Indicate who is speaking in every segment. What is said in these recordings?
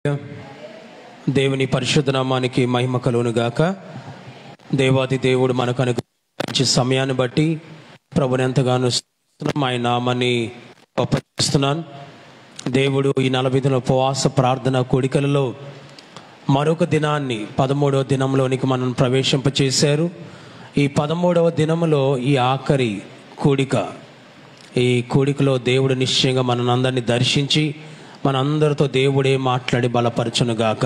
Speaker 1: దేవుని పరిశుద్ధ నామానికి మహిమ కలుగును గాక దేవాది దేవుడు మనకు అనుగ్రహించే సమయాన్ని బట్టి ప్రభుని ఎంతగానో స్తుతిస్తున్నాం. ఆయన నామాన్ని గొప్పస్తున్నాను దేవుడు ఈ నలభై దిన ఉపవాస ప్రార్థన కోడికలలో మరొక దినాన్ని పదమూడవ దినంలోనికి మనం ప్రవేశింపచేశారు ఈ పదమూడవ దినములో ఈ ఆఖరి కూడిక ఈ కూడికలో దేవుడు నిశ్చయంగా మనందరినీ దర్శించి మనందరితో దేవుడే మాట్లాడి బలపరచునుగాక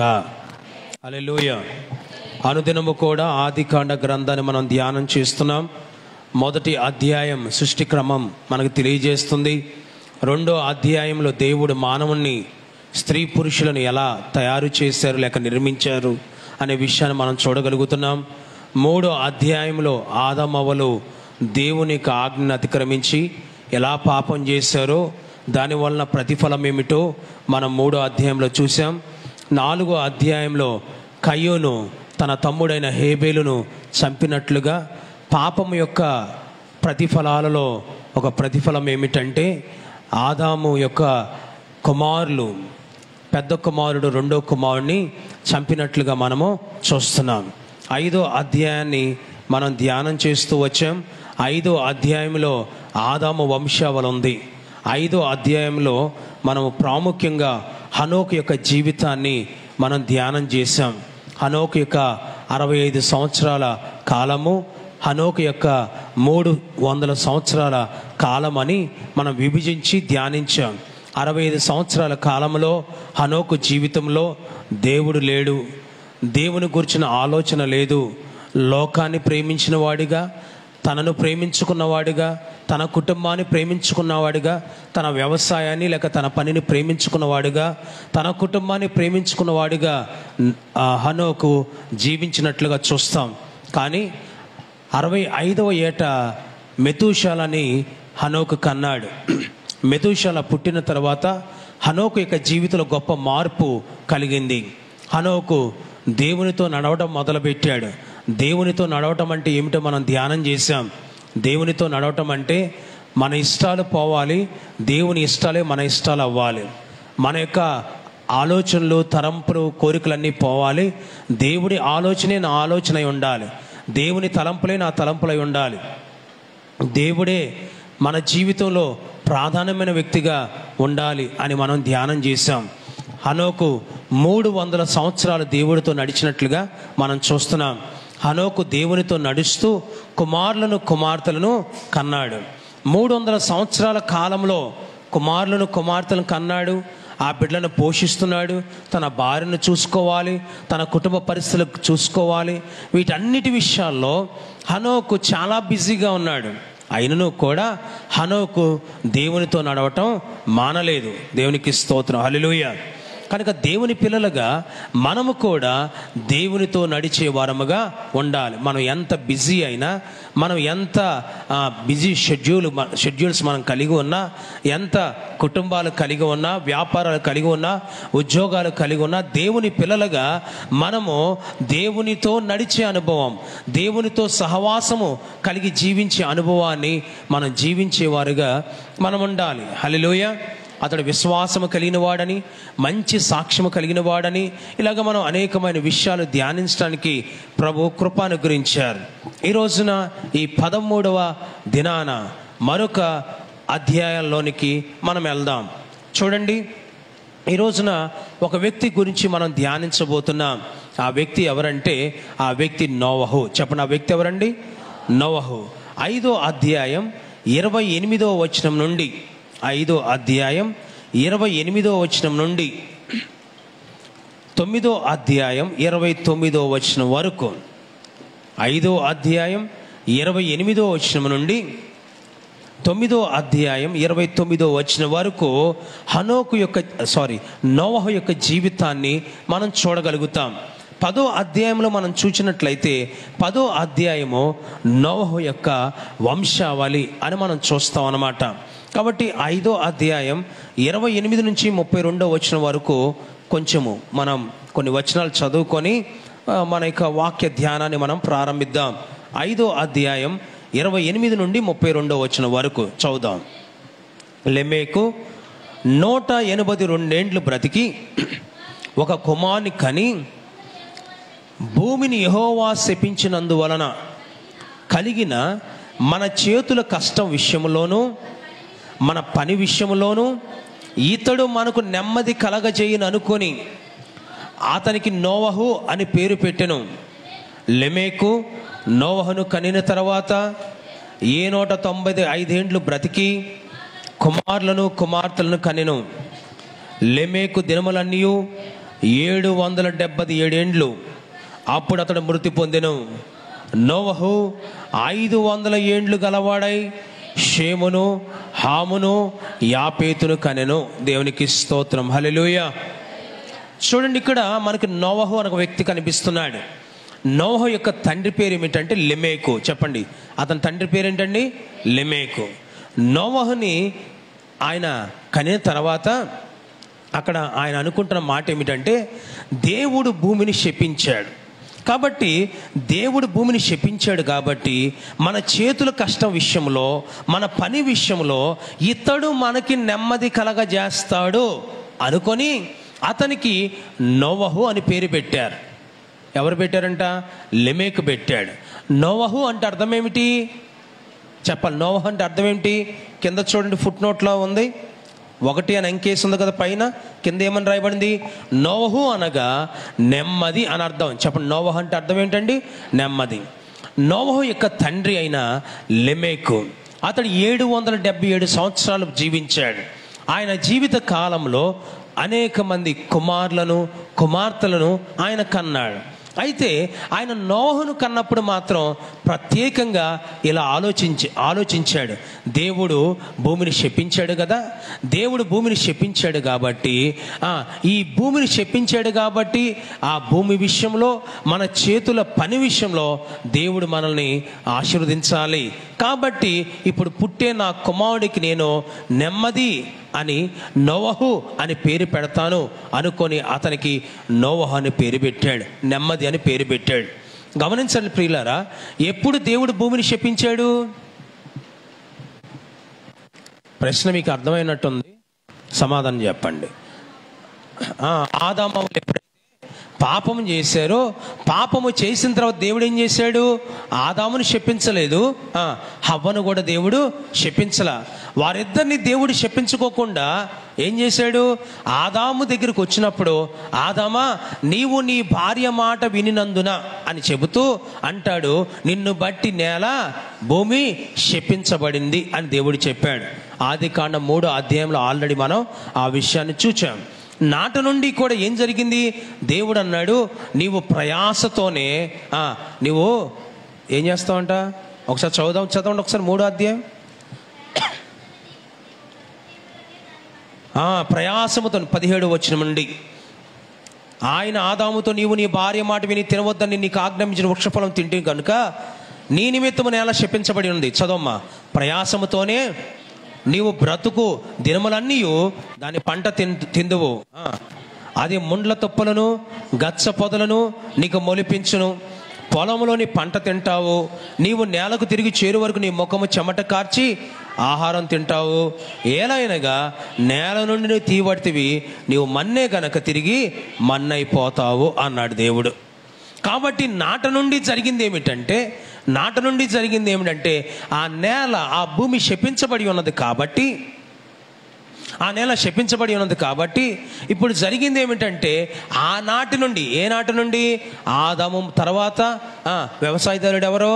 Speaker 1: అలెలుయ అనుదినము కూడా ఆదికాండ గ్రంథాన్ని మనం ధ్యానం చేస్తున్నాం మొదటి అధ్యాయం సృష్టి క్రమం మనకు తెలియజేస్తుంది రెండో అధ్యాయంలో దేవుడు మానవుణ్ణి స్త్రీ పురుషులను ఎలా తయారు చేశారు లేక నిర్మించారు అనే విషయాన్ని మనం చూడగలుగుతున్నాం మూడో అధ్యాయంలో ఆదమవలు దేవుని యొక్క ఆజ్ఞను అతిక్రమించి ఎలా పాపం చేశారో దాని వలన ప్రతిఫలం ఏమిటో మనం మూడో అధ్యాయంలో చూసాం నాలుగో అధ్యాయంలో కయ్యోను తన తమ్ముడైన హేబేలును చంపినట్లుగా పాపం యొక్క ప్రతిఫలాలలో ఒక ప్రతిఫలం ఏమిటంటే ఆదాము యొక్క కుమారులు పెద్ద కుమారుడు రెండో కుమారుడిని చంపినట్లుగా మనము చూస్తున్నాం ఐదో అధ్యాయాన్ని మనం ధ్యానం చేస్తూ వచ్చాం ఐదో అధ్యాయంలో ఆదాము వంశావళి ఉంది ఐదో అధ్యాయంలో మనము ప్రాముఖ్యంగా హనోక్ యొక్క జీవితాన్ని మనం ధ్యానం చేశాం హనోక్ యొక్క అరవై ఐదు సంవత్సరాల కాలము హనోక్ యొక్క మూడు వందల సంవత్సరాల కాలం అని మనం విభజించి ధ్యానించాం అరవై ఐదు సంవత్సరాల కాలంలో హనోకు జీవితంలో దేవుడు లేడు దేవుని గురించిన ఆలోచన లేదు లోకాన్ని ప్రేమించిన వాడిగా తనను ప్రేమించుకున్నవాడిగా తన కుటుంబాన్ని ప్రేమించుకున్నవాడిగా తన వ్యవసాయాన్ని లేక తన పనిని ప్రేమించుకున్నవాడిగా తన కుటుంబాన్ని ప్రేమించుకున్నవాడిగా ఆ, హనోకు జీవించినట్లుగా చూస్తాం కానీ అరవై ఐదవ ఏట మెతూషాలని హనోకు కన్నాడు మెతూషాల పుట్టిన తర్వాత హనోకు యొక్క జీవితంలో గొప్ప మార్పు కలిగింది హనోకు దేవునితో నడవడం మొదలుపెట్టాడు దేవునితో నడవటం అంటే ఏమిటో మనం ధ్యానం చేశాం దేవునితో నడవటం అంటే మన ఇష్టాలు పోవాలి దేవుని ఇష్టాలే మన ఇష్టాలు అవ్వాలి మన యొక్క ఆలోచనలు తరంపులు కోరికలన్నీ పోవాలి దేవుడి ఆలోచనే నా ఆలోచన అయి ఉండాలి దేవుని తలంపులే నా తలంపులై ఉండాలి దేవుడే మన జీవితంలో ప్రాధాన్యమైన వ్యక్తిగా ఉండాలి అని మనం ధ్యానం చేశాం హనోకు మూడు వందల సంవత్సరాలు దేవుడితో నడిచినట్లుగా మనం చూస్తున్నాం హనోకు దేవునితో నడుస్తూ కుమారులను కుమార్తెలను కన్నాడు మూడు వందల సంవత్సరాల కాలంలో కుమారులను కుమార్తెలను కన్నాడు ఆ బిడ్డలను పోషిస్తున్నాడు తన భార్యను చూసుకోవాలి తన కుటుంబ పరిస్థితులు చూసుకోవాలి వీటన్నిటి విషయాల్లో హనోకు చాలా బిజీగా ఉన్నాడు అయినను కూడా హనోకు దేవునితో నడవటం మానలేదు దేవునికి స్తోత్రం హల్లెలూయా కనుక దేవుని పిల్లలుగా మనము కూడా దేవునితో నడిచే వారముగా ఉండాలి మనం ఎంత బిజీ అయినా మనం ఎంత బిజీ షెడ్యూల్ షెడ్యూల్స్ మనం కలిగి ఉన్నా ఎంత కుటుంబాలు కలిగి ఉన్నా వ్యాపారాలు కలిగి ఉన్నా ఉద్యోగాలు కలిగి ఉన్నా దేవుని పిల్లలుగా మనము దేవునితో నడిచే అనుభవం దేవునితో సహవాసము కలిగి జీవించే అనుభవాన్ని మనం జీవించేవారుగా మనం ఉండాలి హలిలోయ అతడు విశ్వాసము కలిగిన వాడని మంచి సాక్ష్యము కలిగిన వాడని ఇలాగ మనం అనేకమైన విషయాలు ధ్యానించడానికి ప్రభు కృప అనుగ్రహించారు ఈ రోజున ఈ పదమూడవ దినాన మరొక అధ్యాయంలోనికి మనం వెళ్దాం చూడండి ఈ రోజున ఒక వ్యక్తి గురించి మనం ధ్యానించబోతున్నాం ఆ వ్యక్తి ఎవరంటే ఆ వ్యక్తి నోవహు చెప్పండి ఆ వ్యక్తి ఎవరండి నోవహు ఐదో అధ్యాయం ఇరవై ఎనిమిదో వచనం నుండి ఐదో అధ్యాయం ఇరవై ఎనిమిదో వచనం నుండి తొమ్మిదో అధ్యాయం ఇరవై తొమ్మిదో వచనం వరకు ఐదో అధ్యాయం ఇరవై ఎనిమిదో వచనం నుండి తొమ్మిదో అధ్యాయం ఇరవై తొమ్మిదో వచ్చిన వరకు హనోకు యొక్క సారీ నోవహు యొక్క జీవితాన్ని మనం చూడగలుగుతాం పదో అధ్యాయంలో మనం చూసినట్లయితే పదో అధ్యాయము నోవహు యొక్క వంశావళి అని మనం చూస్తాం అన్నమాట కాబట్టి ఐదో అధ్యాయం ఇరవై ఎనిమిది నుంచి ముప్పై రెండో వచ్చిన వరకు కొంచెము మనం కొన్ని వచనాలు చదువుకొని ఆ, మన యొక్క వాక్య ధ్యానాన్ని మనం ప్రారంభిద్దాం ఐదో అధ్యాయం ఇరవై ఎనిమిది నుండి ముప్పై రెండో వచ్చిన వరకు చదువుదాం లెమేకు నూట ఎనభై రెండేండ్లు బ్రతికి ఒక కుమారుని కని భూమిని యహోవా శపించినందువలన కలిగిన మన చేతుల కష్టం విషయంలోనూ మన పని విషయంలోనూ ఇతడు మనకు నెమ్మది కలగజేయను అనుకొని అతనికి నోవహు అని పేరు పెట్టెను లెమేకు నోవహును కనిన తర్వాత ఏ నూట తొంభై ఐదేండ్లు బ్రతికి కుమారులను కుమార్తెలను కనెను లెమేకు దినములన్నీ ఏడు వందల డెబ్బై ఏడేండ్లు అప్పుడు అతడు మృతి పొందెను నోవహు ఐదు వందల ఏండ్లు గలవాడై షేమును హామును యాపేతును కనెను దేవునికి స్తోత్రం హల్లెలూయా చూడండి ఇక్కడ మనకు నోవహు అనే ఒక వ్యక్తి కనిపిస్తున్నాడు నోవహు యొక్క తండ్రి పేరు ఏమిటంటే లెమేకు చెప్పండి అతని తండ్రి పేరు ఏంటండి లెమేకు నోవహుని ఆయన కనిన తర్వాత అక్కడ ఆయన అనుకుంటున్న మాట ఏమిటంటే దేవుడు భూమిని శపించాడు కాబట్టి దేవుడు భూమిని శపించాడు కాబట్టి మన చేతుల కష్టం విషయంలో మన పని విషయంలో ఇతడు మనకి నెమ్మది కలగజేస్తాడు అనుకొని అతనికి నోవహు అని పేరు పెట్టారు ఎవరు పెట్టారంట లెమేకు పెట్టాడు నోవహు అంటే అర్థం ఏమిటి చెప్పాలి నోవహు అంటే అర్థం ఏమిటి కింద చూడండి ఫుట్ నోట్లో ఉంది ఒకటి అని అంకేసి ఉంది కదా పైన కింద ఏమని రాయబడింది నోవహు అనగా నెమ్మది అని అర్థం చెప్పండి నోవహు అంటే అర్థం ఏంటండి నెమ్మది నోవహు యొక్క తండ్రి అయిన లెమేకు అతడు ఏడు వందల డెబ్బై ఏడు సంవత్సరాలు జీవించాడు ఆయన జీవిత కాలంలో అనేక మంది కుమారులను కుమార్తెలను ఆయన కన్నాడు అయితే ఆయన నోహను కన్నప్పుడు మాత్రం ప్రత్యేకంగా ఇలా ఆలోచించి ఆలోచించాడు దేవుడు భూమిని శపించాడు కదా దేవుడు భూమిని శపించాడు కాబట్టి ఆ, ఈ భూమిని శపించాడు కాబట్టి ఆ భూమి విషయంలో మన చేతుల పని విషయంలో దేవుడు మనల్ని ఆశీర్వదించాలి కాబట్టి ఇప్పుడు పుట్టే నా కుమారుడికి నేను నెమ్మది అని నోవహు అని పేరు పెడతాను అనుకొని అతనికి నోవహు అని పేరు పెట్టాడు నెమ్మది అని పేరు పెట్టాడు గమనించండి ప్రియులారా ఎప్పుడు దేవుడు భూమిని శపించాడు ప్రశ్న మీకు అర్థమైనట్టుంది సమాధానం చెప్పండి ఆ, ఆదామవులు ఎప్పుడైతే పాపము చేశారో పాపము చేసిన తర్వాత దేవుడు ఏం చేశాడు ఆదామును శపించలేదు ఆ, హవ్వను కూడా దేవుడు శపించలా వారిద్దరిని దేవుడు శపించుకోకుండా ఏం చేశాడు ఆదాము దగ్గరికి వచ్చినప్పుడు ఆదామా నీవు నీ భార్య మాట వినినందున అని చెబుతూ అంటాడు నిన్ను బట్టి నేల భూమి శపించబడింది అని దేవుడు చెప్పాడు ఆది కాండ మూడో అధ్యాయంలో ఆల్రెడీ మనం ఆ విషయాన్ని చూచాం నాట నుండి కూడా ఏం జరిగింది దేవుడు అన్నాడు నీవు ప్రయాసతోనే ఆ, నీవు ఏం చేస్తావంట ఒకసారి చదువుదాం చదవండి ఒకసారి మూడో అధ్యాయం ఆ, ప్రయాసముతో పదిహేడు వచ్చిన నుండి ఆయన ఆదాముతో నీవు నీ భార్య మాట విని తినవద్దని నీకు ఆజ్ఞాపించిన వృక్షఫలం తింటే కనుక నీ నిమిత్తము నేల శపించబడి ఉంది చదవమ్మా ప్రయాసముతోనే నీవు బ్రతుకు దినములన్నీ దాని పంట తిన్ తిందువు ఆ, అది ముండ్ల తుప్పలను గచ్చ పొదలను నీకు మొలిపించును పొలంలోని పంట తింటావు నీవు నేలకు తిరిగి చేరు వరకు నీ ముఖము చెమట కార్చి ఆహారం తింటావు ఏలైనగా నేల నుండి నువ్వు తీవడితివి నీవు మన్నే గనక తిరిగి మన్నైపోతావు అన్నాడు దేవుడు కాబట్టి నాట నుండి జరిగింది ఏమిటంటే నాట నుండి జరిగింది ఏమిటంటే ఆ నేల ఆ భూమి శపించబడి ఉన్నది కాబట్టి ఆ నేల శపించబడి ఉన్నది కాబట్టి ఇప్పుడు జరిగింది ఏమిటంటే ఆ నాటి నుండి ఏ నాటి నుండి ఆదాము తర్వాత ఆ, వ్యవసాయదారుడు ఎవరో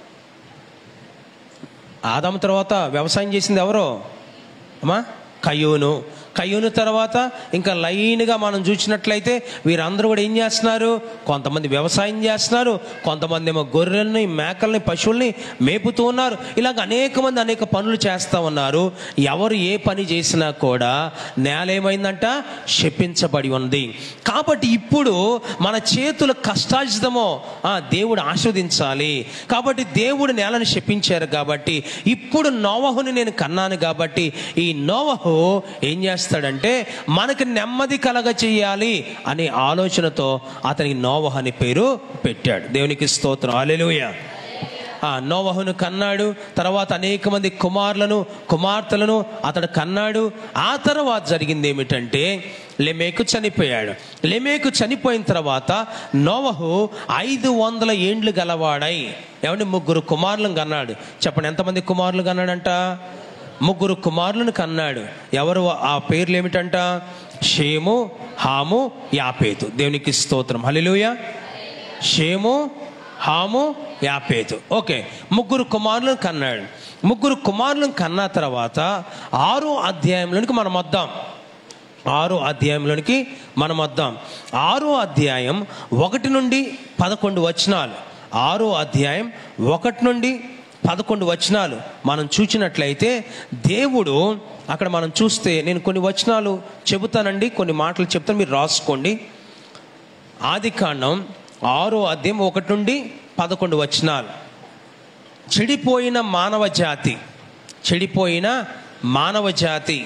Speaker 1: ఆదాము తర్వాత వ్యవసాయం చేసింది ఎవరో అమ్మా కయ్యూను కయ్యూను తర్వాత ఇంకా లైన్గా మనం చూసినట్లయితే వీరందరూ కూడా ఏం చేస్తున్నారు కొంతమంది వ్యవసాయం చేస్తున్నారు కొంతమంది ఏమో గొర్రెల్ని మేకల్ని పశువుల్ని మేపుతూ ఉన్నారు ఇలాగ అనేక మంది అనేక పనులు చేస్తూ ఉన్నారు ఎవరు ఏ పని చేసినా కూడా నేల ఏమైందంట శపించబడి ఉంది కాబట్టి ఇప్పుడు మన చేతుల కష్టార్జితమో ఆ, దేవుడు ఆస్వాదించాలి కాబట్టి దేవుడు నేలను శపించారు కాబట్టి ఇప్పుడు నోవహుని నేను కన్నాను కాబట్టి ఈ నోవహు ఏం చేస్తాడంటే మనకి నెమ్మది కలగ చేయాలి అనే ఆలోచనతో అతనికి నోవహు అని పేరు పెట్టాడు దేవునికి స్తోత్రం అలెలుయ ఆ నోవహును కన్నాడు తర్వాత అనేక మంది కుమారులను కుమార్తెలను అతడు కన్నాడు ఆ తర్వాత జరిగింది ఏమిటంటే లెమేకు చనిపోయాడు లెమేకు చనిపోయిన తర్వాత నోవహు ఐదు వందల ఏండ్లు గలవాడై ఏమంటే ముగ్గురు కుమారులను కన్నాడు చెప్పండి ఎంతమంది కుమారులు కన్నాడంట ముగ్గురు కుమారులను కన్నాడు ఎవరు ఆ పేర్లు ఏమిటంట షేము హాము యాపేతు దేవునికి స్తోత్రం హలిలుయ షేము హాము యాపేతు ఓకే ముగ్గురు కుమారులను కన్నాడు ముగ్గురు కుమారులను కన్న తర్వాత ఆరో అధ్యాయంలోనికి మనం వద్దాం ఆరో అధ్యాయంలోనికి మనం వద్దాం ఆరో అధ్యాయం ఒకటి నుండి పదకొండు వచనాలు ఆరో అధ్యాయం ఒకటి నుండి పదకొండు వచనాలు మనం చూసినట్లయితే దేవుడు అక్కడ మనం చూస్తే నేను కొన్ని వచనాలు చెబుతానండి కొన్ని మాటలు చెప్తాను మీరు రాసుకోండి ఆది కాండం ఆరో అధ్యాయం ఒకటి నుండి పదకొండు వచనాలు చెడిపోయిన మానవ జాతి చెడిపోయిన మానవ జాతి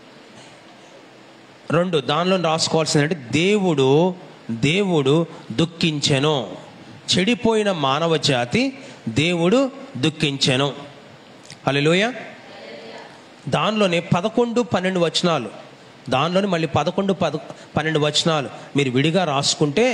Speaker 1: రెండు దానిలో రాసుకోవాల్సిందంటే దేవుడు దేవుడు దుఃఖించెను చెడిపోయిన మానవ జాతి దేవుడు దుఃఖించెను హల్లెలూయా దానిలోనే పదకొండు పన్నెండు వచనాలు దానిలోనే మళ్ళీ పదకొండు పద పన్నెండు వచనాలు మీరు విడిగా రాసుకుంటే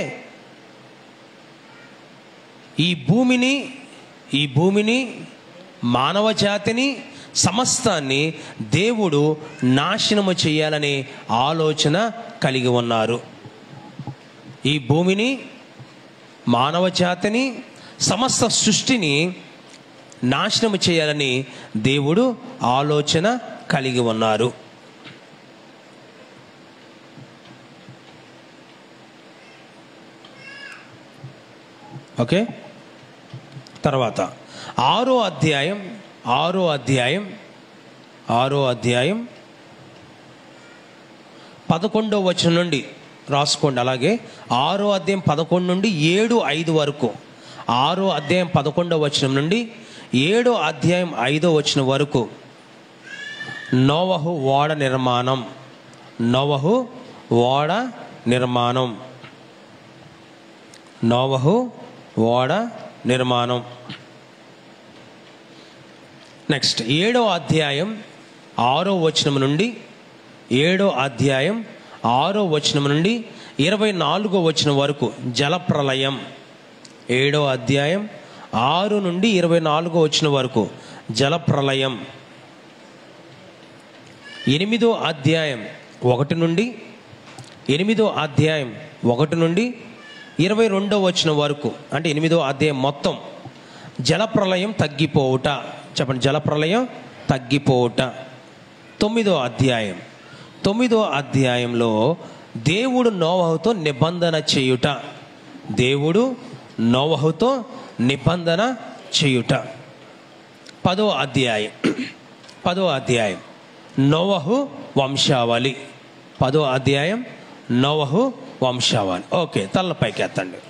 Speaker 1: ఈ భూమిని ఈ భూమిని మానవ జాతిని సమస్తాన్ని దేవుడు నాశనము చేయాలనే ఆలోచన కలిగి ఉన్నారు ఈ భూమిని మానవ జాతిని సమస్త సృష్టిని నాశనము చేయాలని దేవుడు ఆలోచన కలిగి ఉన్నారు ఓకే తర్వాత ఆరో అధ్యాయం ఆరో అధ్యాయం ఆరో అధ్యాయం పదకొండో వచనం నుండి రాసుకోండి అలాగే ఆరో అధ్యాయం పదకొండు నుండి ఏడు ఐదు వరకు ఆరో అధ్యాయం పదకొండో వచనం నుండి ఏడో అధ్యాయం ఐదో వచనం వరకు నోవహు ఓడ నిర్మాణం నోవహు ఓడ నిర్మాణం నోవహు ఓడ నిర్మాణం నెక్స్ట్ ఏడో అధ్యాయం ఆరో వచనం నుండి ఏడో అధ్యాయం ఆరో వచనం నుండి ఇరవై నాలుగో వచనం వరకు జలప్రలయం ఏడో అధ్యాయం ఆరు నుండి ఇరవై నాలుగో వచనం వరకు జలప్రలయం ఎనిమిదో అధ్యాయం ఒకటి నుండి ఎనిమిదో అధ్యాయం ఒకటి నుండి ఇరవై రెండో వచనం వరకు అంటే ఎనిమిదో అధ్యాయం మొత్తం జలప్రలయం తగ్గిపోవుట చెప్పండి జలప్రలయం తగ్గిపోవుట తొమ్మిదో అధ్యాయం తొమ్మిదో అధ్యాయంలో దేవుడు నోవహుతో నిబంధన చేయుట దేవుడు నోవహుతో నిబంధన చేయుట పదో అధ్యాయం పదో అధ్యాయం నోవహు వంశావళి పదో అధ్యాయం నోవహు వంశావళి ఓకే తలపైకి ఎత్తండి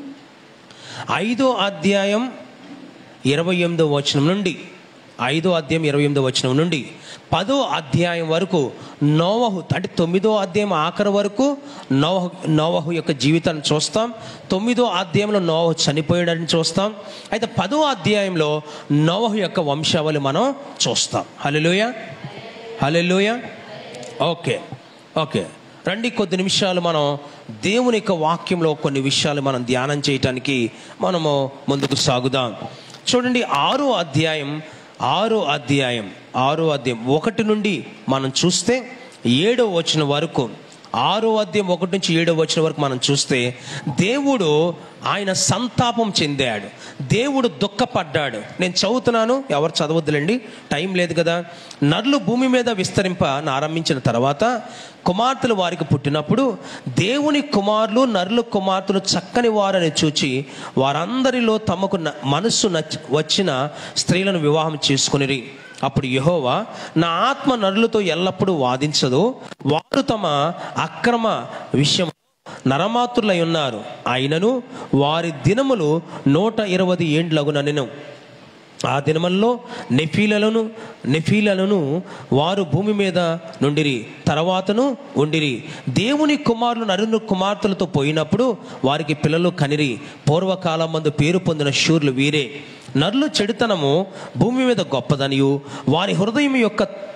Speaker 1: ఐదో అధ్యాయం ఇరవై ఎనిమిదో వచనం నుండి ఐదో అధ్యాయం ఇరవై ఎనిమిదో వచనం నుండి పదో అధ్యాయం వరకు నోవహు అంటే తొమ్మిదో అధ్యాయం ఆఖరి వరకు నోవహు నోవహు యొక్క జీవితాన్ని చూస్తాం తొమ్మిదో అధ్యాయంలో నోవహు చనిపోయాడని చూస్తాం అయితే పదో అధ్యాయంలో నోవహు యొక్క వంశావళి మనం చూస్తాం హలోయ హలోయ ఓకే ఓకే రండి కొద్ది నిమిషాలు మనం దేవుని యొక్క వాక్యంలో కొన్ని విషయాలు మనం ధ్యానం చేయటానికి మనము ముందుకు సాగుదాం చూడండి ఆరో అధ్యాయం ఆరో అధ్యాయం ఆరో అధ్యాయం ఒకటి నుండి మనం చూస్తే ఏడో వచ్చిన వరకు ఆరో అధ్యాయం ఒకటి నుంచి ఏడో వచ్చిన వరకు మనం చూస్తే దేవుడు ఆయన సంతాపం చెందాడు దేవుడు దుఃఖపడ్డాడు నేను చదువుతున్నాను ఎవరు చదవద్దులండి టైం లేదు కదా నరులు భూమి మీద విస్తరింప ఆరంభించిన తర్వాత కుమార్తెలు వారికి పుట్టినప్పుడు దేవుని కుమారులు నరులు కుమార్తెలు చక్కని వారని చూచి వారందరిలో తమకు న- మనస్సు నచ్చ వచ్చిన స్త్రీలను వివాహం చేసుకునిరి అప్పుడు యెహోవా నా ఆత్మ నరులతో ఎల్లప్పుడూ వాదించదు వారు తమ అక్రమ విషయం నరమాతులై ఉన్నారు అయినను వారి దినములు నూట ఇరవై ఏండ్లగుననెను ఆ దినముల్లో నెఫీలలను నెఫీలలను వారు భూమి మీద నుండిరి తర్వాతను ఉండిరి దేవుని కుమారులు నరుని కుమార్తెలతో పోయినప్పుడు వారికి పిల్లలు కనిరి పూర్వకాలం మందు పేరు పొందిన శూర్లు వీరే నరులు చెడుతనము భూమి మీద గొప్పదనియు వారి హృదయం యొక్క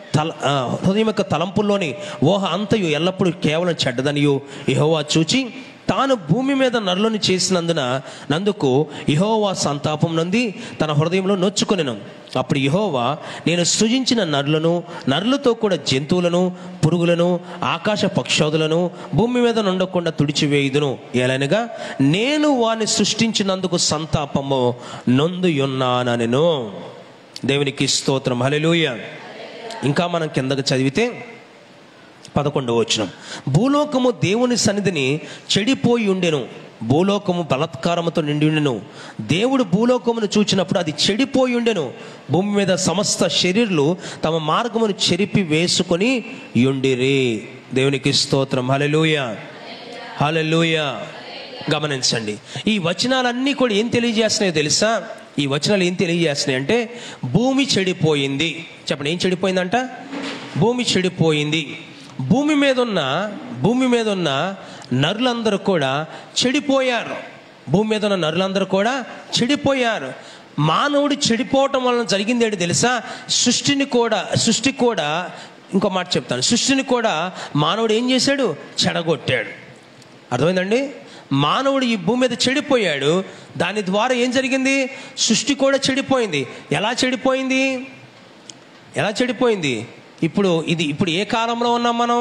Speaker 1: తల ఆ, హృదయం యొక్క తలంపుల్లోని ఊహ అంతయు ఎల్లప్పుడూ కేవలం చెడ్డదనియు యెహోవా చూచి తాను భూమి మీద నరులను చేసినందున నందుకు యహోవా సంతాపం నంది తన హృదయంలో నొచ్చుకొనెను అప్పుడు యహోవా నేను సృజించిన నరులను నరులతో కూడా జంతువులను పురుగులను ఆకాశ పక్షోదులను భూమి మీద నుండకుండా తుడిచివేయుదును ఎలనగా నేను వాని సృష్టించినందుకు సంతాపము నొందుయున్నానెను దేవునికి స్తోత్రం హల్లెలూయ ఇంకా మనం కిందకు చదివితే పదకొండవ వచనం భూలోకము దేవుని సన్నిధిని చెడిపోయి ఉండెను భూలోకము బలత్కారముతో నిండి ఉండెను దేవుడు భూలోకమును చూచినప్పుడు అది చెడిపోయి ఉండెను భూమి మీద సమస్త శరీరులు తమ మార్గమును చెరిపి వేసుకొని యుండిరి దేవునికి స్తోత్రం హల్లెలూయ హల్లెలూయ గమనించండి ఈ వచనాలన్నీ కూడా ఏం తెలియజేస్తున్నాయో తెలుసా ఈ వచనాలు ఏం తెలియజేస్తున్నాయి అంటే భూమి చెడిపోయింది చెప్పండి ఏం చెడిపోయిందంట భూమి చెడిపోయింది భూమి మీద ఉన్న భూమి మీద ఉన్న నరులందరూ కూడా చెడిపోయారు భూమి మీద ఉన్న నరులందరూ కూడా చెడిపోయారు మానవుడు చెడిపోవటం వలన జరిగింది ఏంటి తెలుసా సృష్టిని కూడా సృష్టి కూడా ఇంకో మాట చెప్తాను సృష్టిని కూడా మానవుడు ఏం చేశాడు చెడగొట్టాడు అర్థమైందండి మానవుడు ఈ భూమి మీద చెడిపోయాడు దాని ద్వారా ఏం జరిగింది సృష్టి కూడా చెడిపోయింది ఎలా చెడిపోయింది ఎలా చెడిపోయింది ఇప్పుడు ఇది ఇప్పుడు ఏ కాలంలో ఉన్నాం మనం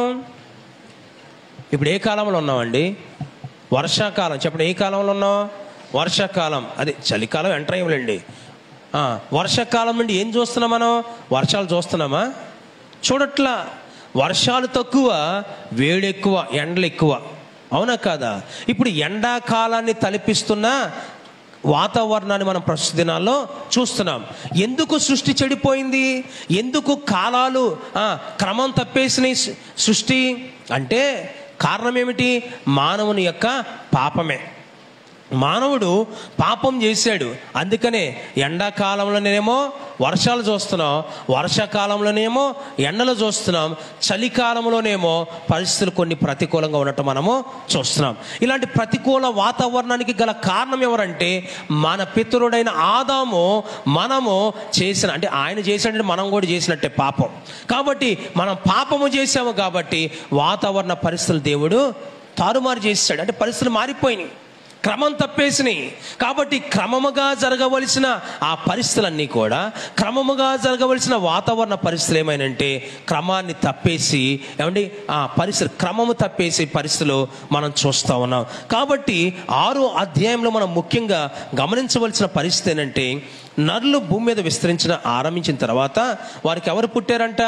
Speaker 1: ఇప్పుడు ఏ కాలంలో ఉన్నామండి వర్షాకాలం చెప్పండి ఏ కాలంలో ఉన్నాం వర్షాకాలం అదే చలికాలం ఎంటర్ అయ్యంలేండి ఆ, వర్షాకాలం నుండి ఏం చూస్తున్నాం మనం వర్షాలు చూస్తున్నామా చూడట్లా వర్షాలు తక్కువ వేడి ఎక్కువ ఎండలు ఎక్కువ అవునా కాదా ఇప్పుడు ఎండాకాలాన్ని తలపిస్తున్న వాతావరణాన్ని మనం ప్రస్తుత దినాల్లో చూస్తున్నాం ఎందుకు సృష్టి చెడిపోయింది ఎందుకు కాలాలు ఆ, క్రమం తప్పేసిన సృష్టి అంటే కారణం ఏమిటి మానవుని యొక్క పాపమే మానవుడు పాపం చేశాడు అందుకనే ఎండాకాలంలోనేమో వర్షాలు చూస్తున్నాం వర్షాకాలంలోనేమో ఎండలు చూస్తున్నాం చలికాలంలోనేమో పరిస్థితులు కొన్ని ప్రతికూలంగా ఉండటం మనము చూస్తున్నాం ఇలాంటి ప్రతికూల వాతావరణానికి గల కారణం ఎవరంటే మన పితరుడైన ఆదాము మనము చేసిన అంటే ఆయన చేసినట్టు మనం కూడా చేసినట్టే పాపం కాబట్టి మనం పాపము చేసాము కాబట్టి వాతావరణ పరిస్థితులు దేవుడు తారుమారు చేశాడు అంటే పరిస్థితులు మారిపోయినాయి క్రమం తప్పేసినాయి కాబట్టి క్రమముగా జరగవలసిన ఆ పరిస్థితులన్నీ కూడా క్రమముగా జరగవలసిన వాతావరణ పరిస్థితులు ఏమైనంటే క్రమాన్ని తప్పేసి ఏమండి ఆ పరిస్థితి క్రమము తప్పేసి పరిస్థితులు మనం చూస్తూ ఉన్నాం కాబట్టి ఆరో అధ్యాయంలో మనం ముఖ్యంగా గమనించవలసిన పరిస్థితి ఏంటంటే నరులు భూమి మీద విస్తరించిన ఆరంభించిన తర్వాత వారికి ఎవరు పుట్టారంట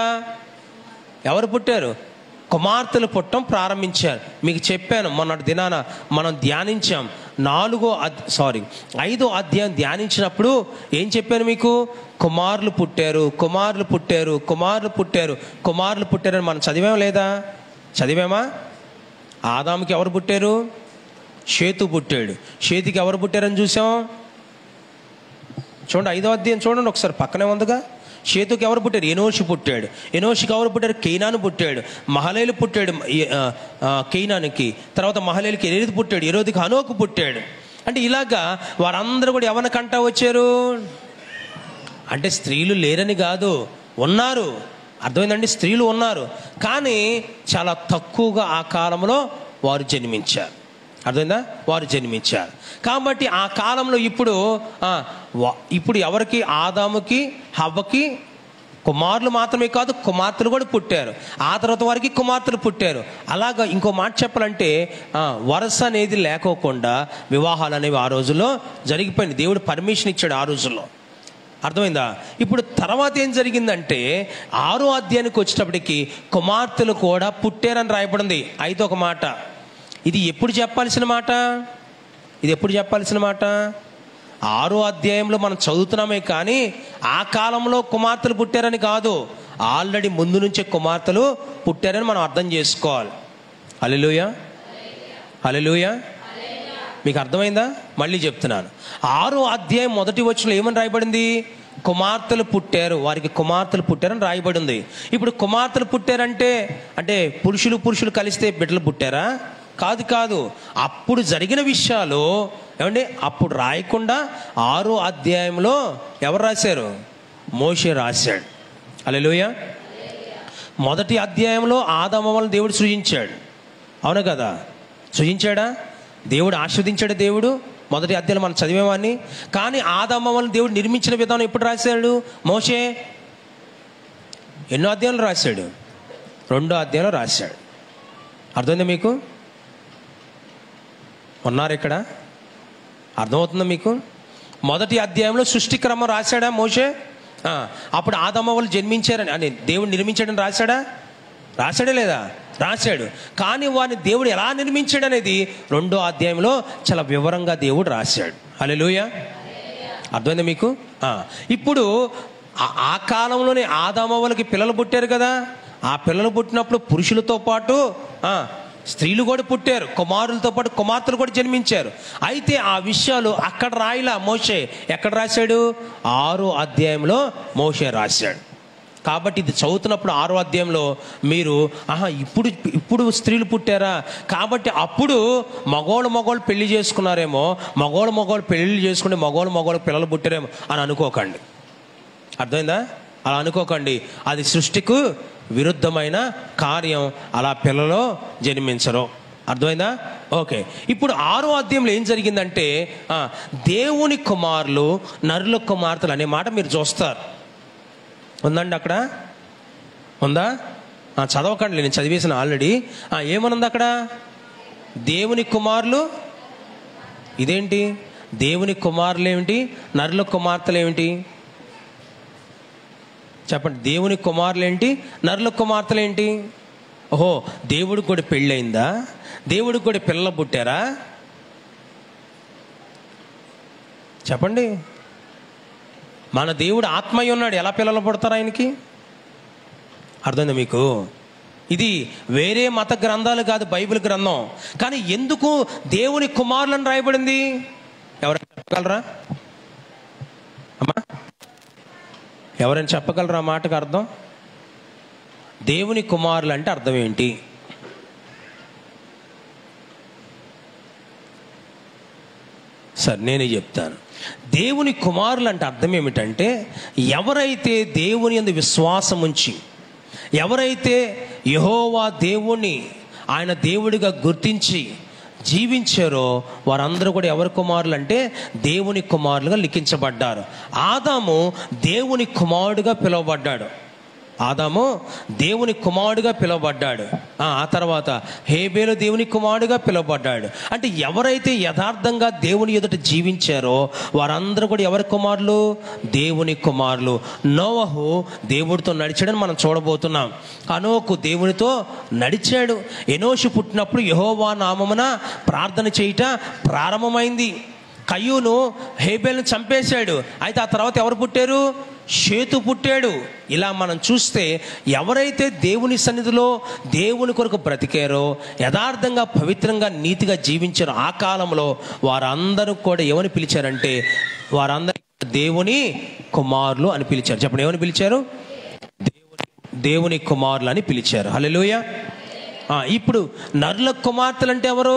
Speaker 1: ఎవరు పుట్టారు కుమార్తెలు పుట్టడం ప్రారంభించారు మీకు చెప్పాను మొన్నటి దినాన మనం ధ్యానించాం నాలుగో అద్ సారీ ఐదో అధ్యాయం ధ్యానించినప్పుడు ఏం చెప్పాను మీకు కుమారులు పుట్టారు కుమారులు పుట్టారు కుమారులు పుట్టారు కుమారులు పుట్టారని మనం చదివాం లేదా చదివామా ఆదాముకి ఎవరు పుట్టారు షేతు పుట్టాడు షేతుకి ఎవరు పుట్టారని చూసాం చూడండి ఐదో అధ్యాయం చూడండి ఒకసారి పక్కనే ఉందిగా షేతుకి ఎవరు పుట్టారు ఎనోషి పుట్టాడు ఎనోషికి ఎవరు పుట్టారు కేనాను పుట్టాడు మహలేలు పుట్టాడు ఈ- ఆ, ఆ, కేనానికి తర్వాత మహలేలుకి ఎరోది పుట్టాడు ఎరోదికి హనోకు పుట్టాడు అంటే ఇలాగా వారందరూ కూడా ఎవరిని కంటా వచ్చారు అంటే స్త్రీలు లేరని కాదు ఉన్నారు అర్థమైందండి స్త్రీలు ఉన్నారు కానీ చాలా తక్కువగా ఆ కాలంలో వారు జన్మించారు అర్థమైందా వారు జన్మించారు కాబట్టి ఆ కాలంలో ఇప్పుడు ఆ, వా- ఇప్పుడు ఎవరికి ఆదాముకి హవ్వకి కుమారులు మాత్రమే కాదు కుమార్తెలు కూడా పుట్టారు ఆ తర్వాత వారికి కుమార్తెలు పుట్టారు అలాగా ఇంకో మాట చెప్పాలంటే ఆ, వరస అనేది లేకోకుండా వివాహాలు అనేవి ఆ రోజుల్లో జరిగిపోయింది దేవుడు పర్మిషన్ ఇచ్చాడు ఆ రోజుల్లో అర్థమైందా ఇప్పుడు తర్వాత ఏం జరిగిందంటే ఆరో అధ్యాయానికి వచ్చేటప్పటికి కుమార్తెలు కూడా పుట్టారని రాయబడింది అయితే ఒక మాట ఇది ఎప్పుడు చెప్పాల్సిన మాట ఇది ఎప్పుడు చెప్పాల్సిన మాట ఆరో అధ్యాయంలో మనం చదువుతున్నామే కానీ ఆ కాలంలో కుమార్తెలు పుట్టారని కాదు ఆల్రెడీ ముందు నుంచే కుమార్తెలు పుట్టారని మనం అర్థం చేసుకోవాలి అలెలుయ అలెలుయ మీకు అర్థమైందా మళ్ళీ చెప్తున్నాను ఆరో అధ్యాయం మొదటి వచ్చిన ఏమని రాయబడింది కుమార్తెలు పుట్టారు వారికి కుమార్తెలు పుట్టారని రాయబడింది ఇప్పుడు కుమార్తెలు పుట్టారంటే అంటే పురుషులు పురుషులు కలిస్తే బిడ్డలు పుట్టారా కాదు కాదు అప్పుడు జరిగిన విషయాలు ఏమండి అప్పుడు రాయకుండా ఆరో అధ్యాయంలో ఎవరు రాశారు మోషే రాశాడు అలెలుయ మొదటి అధ్యాయంలో ఆదమవలను దేవుడు సృజించాడు అవును కదా సృజించాడా దేవుడు ఆస్వాదించాడు దేవుడు మొదటి అధ్యాయంలో మనం చదివేవాన్ని కానీ ఆదమవలను దేవుడు నిర్మించిన విధానం ఎప్పుడు రాశాడు మోషే ఎన్నో అధ్యాయంలో రాశాడు రెండో అధ్యాయంలో రాశాడు అర్థమైందా మీకు ఉన్నారు ఇక్కడ అర్థమవుతుందా మీకు మొదటి అధ్యాయంలో సృష్టి క్రమం రాశాడా మోషే ఆ, అప్పుడు ఆదమ్మవాళ్ళు జన్మించారని అని దేవుడు నిర్మించాడని రాశాడా రాశాడే లేదా రాశాడు కానీ వారిని దేవుడు ఎలా నిర్మించాడు అనేది రెండో అధ్యాయంలో చాలా వివరంగా దేవుడు రాశాడు హల్లెలూయ అర్థమైందా మీకు ఆ, ఇప్పుడు ఆ- ఆ కాలంలోనే ఆదామవ్వలకి పిల్లలు పుట్టారు కదా ఆ పిల్లలు పుట్టినప్పుడు పురుషులతో పాటు ఆ, స్త్రీలు కూడా పుట్టారు కుమారులతో పాటు కుమార్తెలు కూడా జన్మించారు అయితే ఆ విషయాలు అక్కడ రాయిలా మోషే ఎక్కడ రాశాడు ఆరో అధ్యాయంలో మోషే రాశాడు కాబట్టి ఇది చదువుతున్నప్పుడు ఆరో అధ్యాయంలో మీరు ఆహా ఇప్పుడు ఇప్పుడు స్త్రీలు పుట్టారా కాబట్టి అప్పుడు మగోళ్ళు మగోళ్ళు పెళ్లి చేసుకున్నారేమో మగోళ్ళు మగోళ్ళు పెళ్లి చేసుకుని మగోళ్ళు మగోళ్ళు పిల్లలు పుట్టారేమో అని అనుకోకండి అర్థమైందా అలా అనుకోకండి అది సృష్టికు విరుద్ధమైన కార్యం అలా పిల్లలో జన్మించరు అర్థమైందా ఓకే ఇప్పుడు ఆరో అధ్యాయంలో ఏం జరిగిందంటే ఆ, దేవుని కుమారులు నరుల కుమార్తెలు అనే మాట మీరు చూస్తారు ఉందండి అక్కడ ఉందా ఆ, చదవకండి నేను చదివేసిన ఆల్రెడీ ఆ, ఏమనుంది అక్కడ దేవుని కుమారులు ఇదేంటి దేవుని కుమారులు ఏమిటి నరుల కుమార్తెలు ఏమిటి చెప్పండి దేవుని కుమారులు ఏంటి నరుల కుమార్తెలు ఏంటి ఓహో దేవుడికి కూడా పెళ్ళయిందా దేవుడికి కూడా పిల్లలు పుట్టారా చెప్పండి మన దేవుడు ఆత్మయ్య ఉన్నాడు ఎలా పిల్లలు పుడతారు ఆయనకి అర్థమైందా మీకు ఇది వేరే మత గ్రంథాలు కాదు బైబిల్ గ్రంథం కానీ ఎందుకు దేవుని కుమారులను రాయబడింది ఎవరైనా చెప్పగలరా అమ్మా ఎవరైనా చెప్పగలరా ఆ మాటకు అర్థం దేవుని కుమారులు అంటే అర్థం ఏంటి సరే నేనే చెప్తాను దేవుని కుమారులు అంటే అర్థం ఏమిటంటే ఎవరైతే దేవుని యందు విశ్వాసం ఉంచి ఎవరైతే యహోవా దేవుణ్ణి ఆయన దేవుడిగా గుర్తించి జీవించారో వారందరూ కూడా ఎవరి కుమారులు అంటే దేవుని కుమారులుగా లిఖించబడ్డారు ఆదాము దేవుని కుమారుడుగా పిలువబడ్డాడు ఆదాము దేవుని కుమారుడుగా పిలువబడ్డాడు ఆ ఆ తర్వాత హేబేలు దేవుని కుమారుడుగా పిలువబడ్డాడు అంటే ఎవరైతే యథార్థంగా దేవుని ఎదుట జీవించారో వారందరూ కూడా ఎవరి కుమారులు దేవుని కుమారులు నోవహు దేవుడితో నడిచాడని మనం చూడబోతున్నాం అనోకు దేవునితో నడిచాడు ఎనోషు పుట్టినప్పుడు యహోవా నామమున ప్రార్థన చేయుట ప్రారంభమైంది కయ్యూను హేబేల్ని చంపేశాడు అయితే ఆ తర్వాత ఎవరు పుట్టారు షేతు పుట్టాడు ఇలా మనం చూస్తే ఎవరైతే దేవుని సన్నిధిలో దేవుని కొరకు బ్రతికారో యథార్థంగా పవిత్రంగా నీతిగా జీవించారో ఆ కాలంలో వారందరూ కూడా ఏమని పిలిచారంటే వారందరూ దేవుని కుమారులు అని పిలిచారు చెప్పండి ఏమని పిలిచారు దేవుని దేవుని కుమారులు అని పిలిచారు హల్లెలూయా ఆ, ఇప్పుడు నరుల కుమార్తెలు అంటే ఎవరు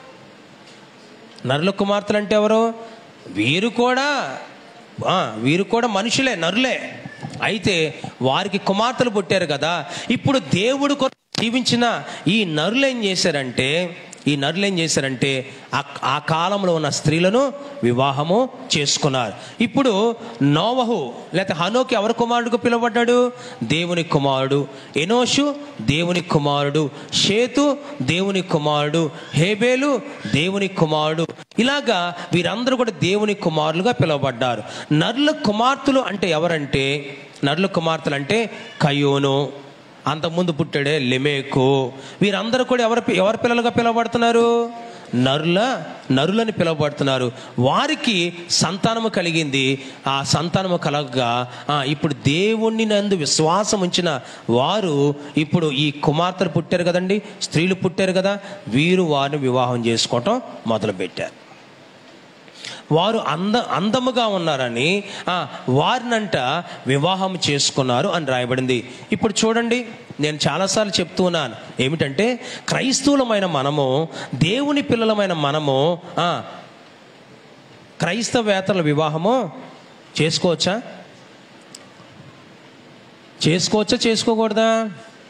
Speaker 1: నరుల కుమార్తెలు అంటే ఎవరు వీరు కూడా ఆ, వీరు కూడా మనుషులే నరులే అయితే వారికి కుమార్తెలు పుట్టారు కదా ఇప్పుడు దేవుడు కొరకు జీవించిన ఈ నరులు ఏం చేశారంటే ఈ నరులు ఏం చేశారంటే ఆ ఆ కాలంలో ఉన్న స్త్రీలను వివాహము చేసుకున్నారు ఇప్పుడు నోవహు లేకపోతే హనోకి ఎవరి కుమారుడుగా పిలువబడ్డాడు దేవుని కుమారుడు ఎనోషు దేవుని కుమారుడు షేతు దేవుని కుమారుడు హేబేలు దేవుని కుమారుడు ఇలాగా వీరందరూ కూడా దేవుని కుమారులుగా పిలువబడ్డారు నరుల కుమార్తెలు అంటే ఎవరంటే నరుల కుమార్తెలు అంటే కయోను అంతకుముందు పుట్టాడే లెమేకు వీరందరూ కూడా ఎవరి ఎవరి పిల్లలుగా పిలువబడుతున్నారు నరుల నరులని పిలువబడుతున్నారు వారికి సంతానము కలిగింది ఆ సంతానము కలగగా ఆ, ఇప్పుడు దేవుణ్ణి నందు విశ్వాసం ఉంచిన వారు ఇప్పుడు ఈ కుమార్తెలు పుట్టారు కదండి స్త్రీలు పుట్టారు కదా వీరు వారిని వివాహం చేసుకోవటం మొదలుపెట్టారు వారు అంద అందముగా ఉన్నారని ఆ, వారినంట వివాహం చేసుకున్నారు అని రాయబడింది ఇప్పుడు చూడండి నేను చాలాసార్లు చెప్తూ ఉన్నాను ఏమిటంటే క్రైస్తవులమైన మనము దేవుని పిల్లలమైన మనము ఆ, క్రైస్తవేతరుల వివాహము చేసుకోవచ్చా చేసుకోవచ్చా చేసుకోకూడదా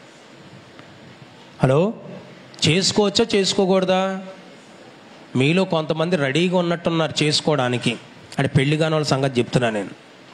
Speaker 1: హలో చేసుకోవచ్చా చేసుకోకూడదా మీలో కొంతమంది రెడీగా ఉన్నట్టున్నారు చేసుకోవడానికి అంటే పెళ్లి కాని వాళ్ళ సంగతి చెప్తున్నా నేను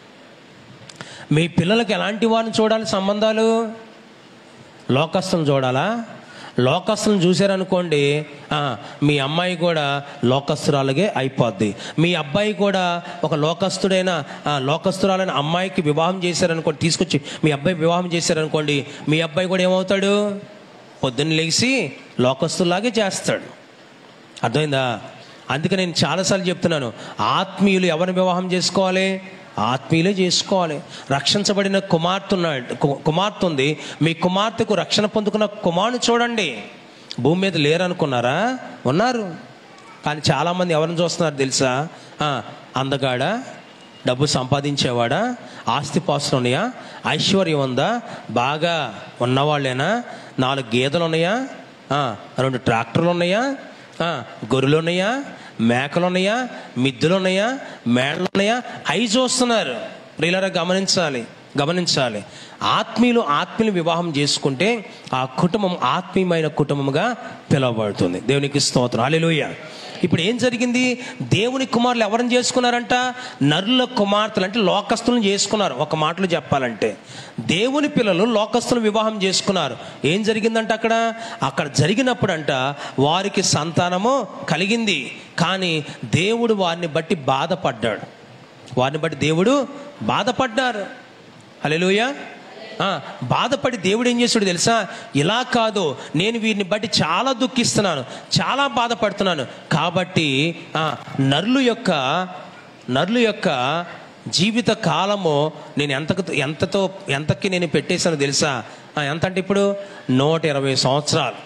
Speaker 1: మీ పిల్లలకి ఎలాంటి వారిని చూడాలి సంబంధాలు లోకస్తులను చూడాలా లోకస్తులను చూశారనుకోండి ఆ, మీ అమ్మాయి కూడా లోకస్తురాలుగే అయిపోద్ది మీ అబ్బాయి కూడా ఒక లోకస్తుడైన ఆ, లోకస్తురాలైన అమ్మాయికి వివాహం చేశారనుకోండి తీసుకొచ్చి మీ అబ్బాయి వివాహం చేశారనుకోండి మీ అబ్బాయి కూడా ఏమవుతాడు పొద్దున్న లేచి లోకస్తులాగే చేస్తాడు అర్థమైందా అందుకే నేను చాలాసార్లు చెప్తున్నాను ఆత్మీయులు ఎవరిని వివాహం చేసుకోవాలి ఆత్మీయులే చేసుకోవాలి రక్షించబడిన కుమార్తె ఉన్నాడు కు- కుమార్తె ఉంది మీ కుమార్తెకు రక్షణ పొందుకున్న కుమారుని చూడండి భూమి మీద లేరనుకున్నారా ఉన్నారు కానీ చాలామంది ఎవరిని చూస్తున్నారు తెలుసా ఆ, అందగాడా డబ్బు సంపాదించేవాడా ఆస్తిపాస్తులు ఉన్నాయా ఐశ్వర్యం ఉందా బాగా ఉన్నవాళ్ళేనా నాలుగు గేదెలు ఉన్నాయా ఆ, రెండు ట్రాక్టర్లు ఉన్నాయా ఆ, గొర్రెలు ఉన్నాయా మేకలు ఉన్నాయా మిద్దులు ఉన్నాయా మేడలు ఉన్నాయా అవి చూస్తున్నారు ప్రియులరా గమనించాలి గమనించాలి ఆత్మీయులు ఆత్మీయులు వివాహం చేసుకుంటే ఆ కుటుంబం ఆత్మీయమైన కుటుంబముగా పిలువబడుతుంది దేవునికి స్తోత్రం హల్లెలూయా ఇప్పుడు ఏం జరిగింది దేవుని కుమారులు ఎవరిని చేసుకున్నారంట నరుల కుమార్తెలు అంటే లోకస్తులను చేసుకున్నారు ఒక మాటలో చెప్పాలంటే దేవుని పిల్లలు లోకస్తులను వివాహం చేసుకున్నారు ఏం జరిగిందంట అక్కడ అక్కడ జరిగినప్పుడంట వారికి సంతానము కలిగింది కానీ దేవుడు వారిని బట్టి బాధపడ్డాడు వారిని బట్టి దేవుడు బాధపడ్డారు హల్లెలూయా ఆ, బాధపడి దేవుడు ఏం చేశాడు తెలుసా ఇలా కాదు నేను వీరిని బట్టి చాలా దుఃఖిస్తున్నాను చాలా బాధపడుతున్నాను కాబట్టి ఆ, నరులు యొక్క నరులు యొక్క జీవిత కాలము నేను ఎంతకు ఎంతతో ఎంతకి నేను పెట్టేశాను తెలుసా ఆ, ఎంత అంటే ఇప్పుడు నూట ఇరవై సంవత్సరాలు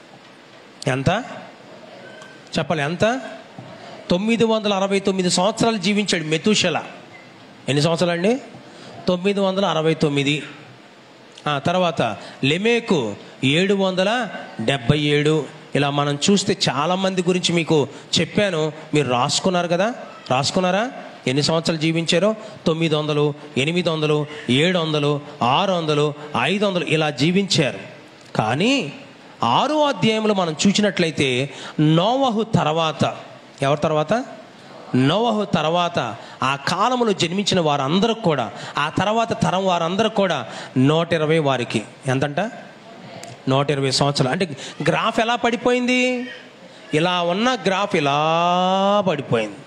Speaker 1: ఎంత చెప్పాలి ఎంత తొమ్మిది వందల అరవై తొమ్మిది సంవత్సరాలు జీవించాడు మెతుషల ఎన్ని సంవత్సరాలు అండి తొమ్మిది వందల అరవై తొమ్మిది ఆ తర్వాత లెమేకు ఏడు వందల డెబ్బై ఏడు ఇలా మనం చూస్తే చాలామంది గురించి మీకు చెప్పాను మీరు రాసుకున్నారు కదా రాసుకున్నారా ఎన్ని సంవత్సరాలు జీవించారో తొమ్మిది వందలు ఎనిమిది వందలు ఏడు వందలు ఆరు వందలు ఐదు వందలు ఇలా జీవించారు కానీ ఆరో అధ్యాయంలో మనం చూసినట్లయితే నోవహు తర్వాత ఎవరి తర్వాత నోవహు తర్వాత ఆ కాలంలో జన్మించిన వారందరూ కూడా ఆ తర్వాత తరం వారందరూ కూడా నూట ఇరవై వారికి ఎంతంట నూట ఇరవై సంవత్సరాలు అంటే గ్రాఫ్ ఎలా పడిపోయింది ఇలా ఉన్న గ్రాఫ్ ఇలా పడిపోయింది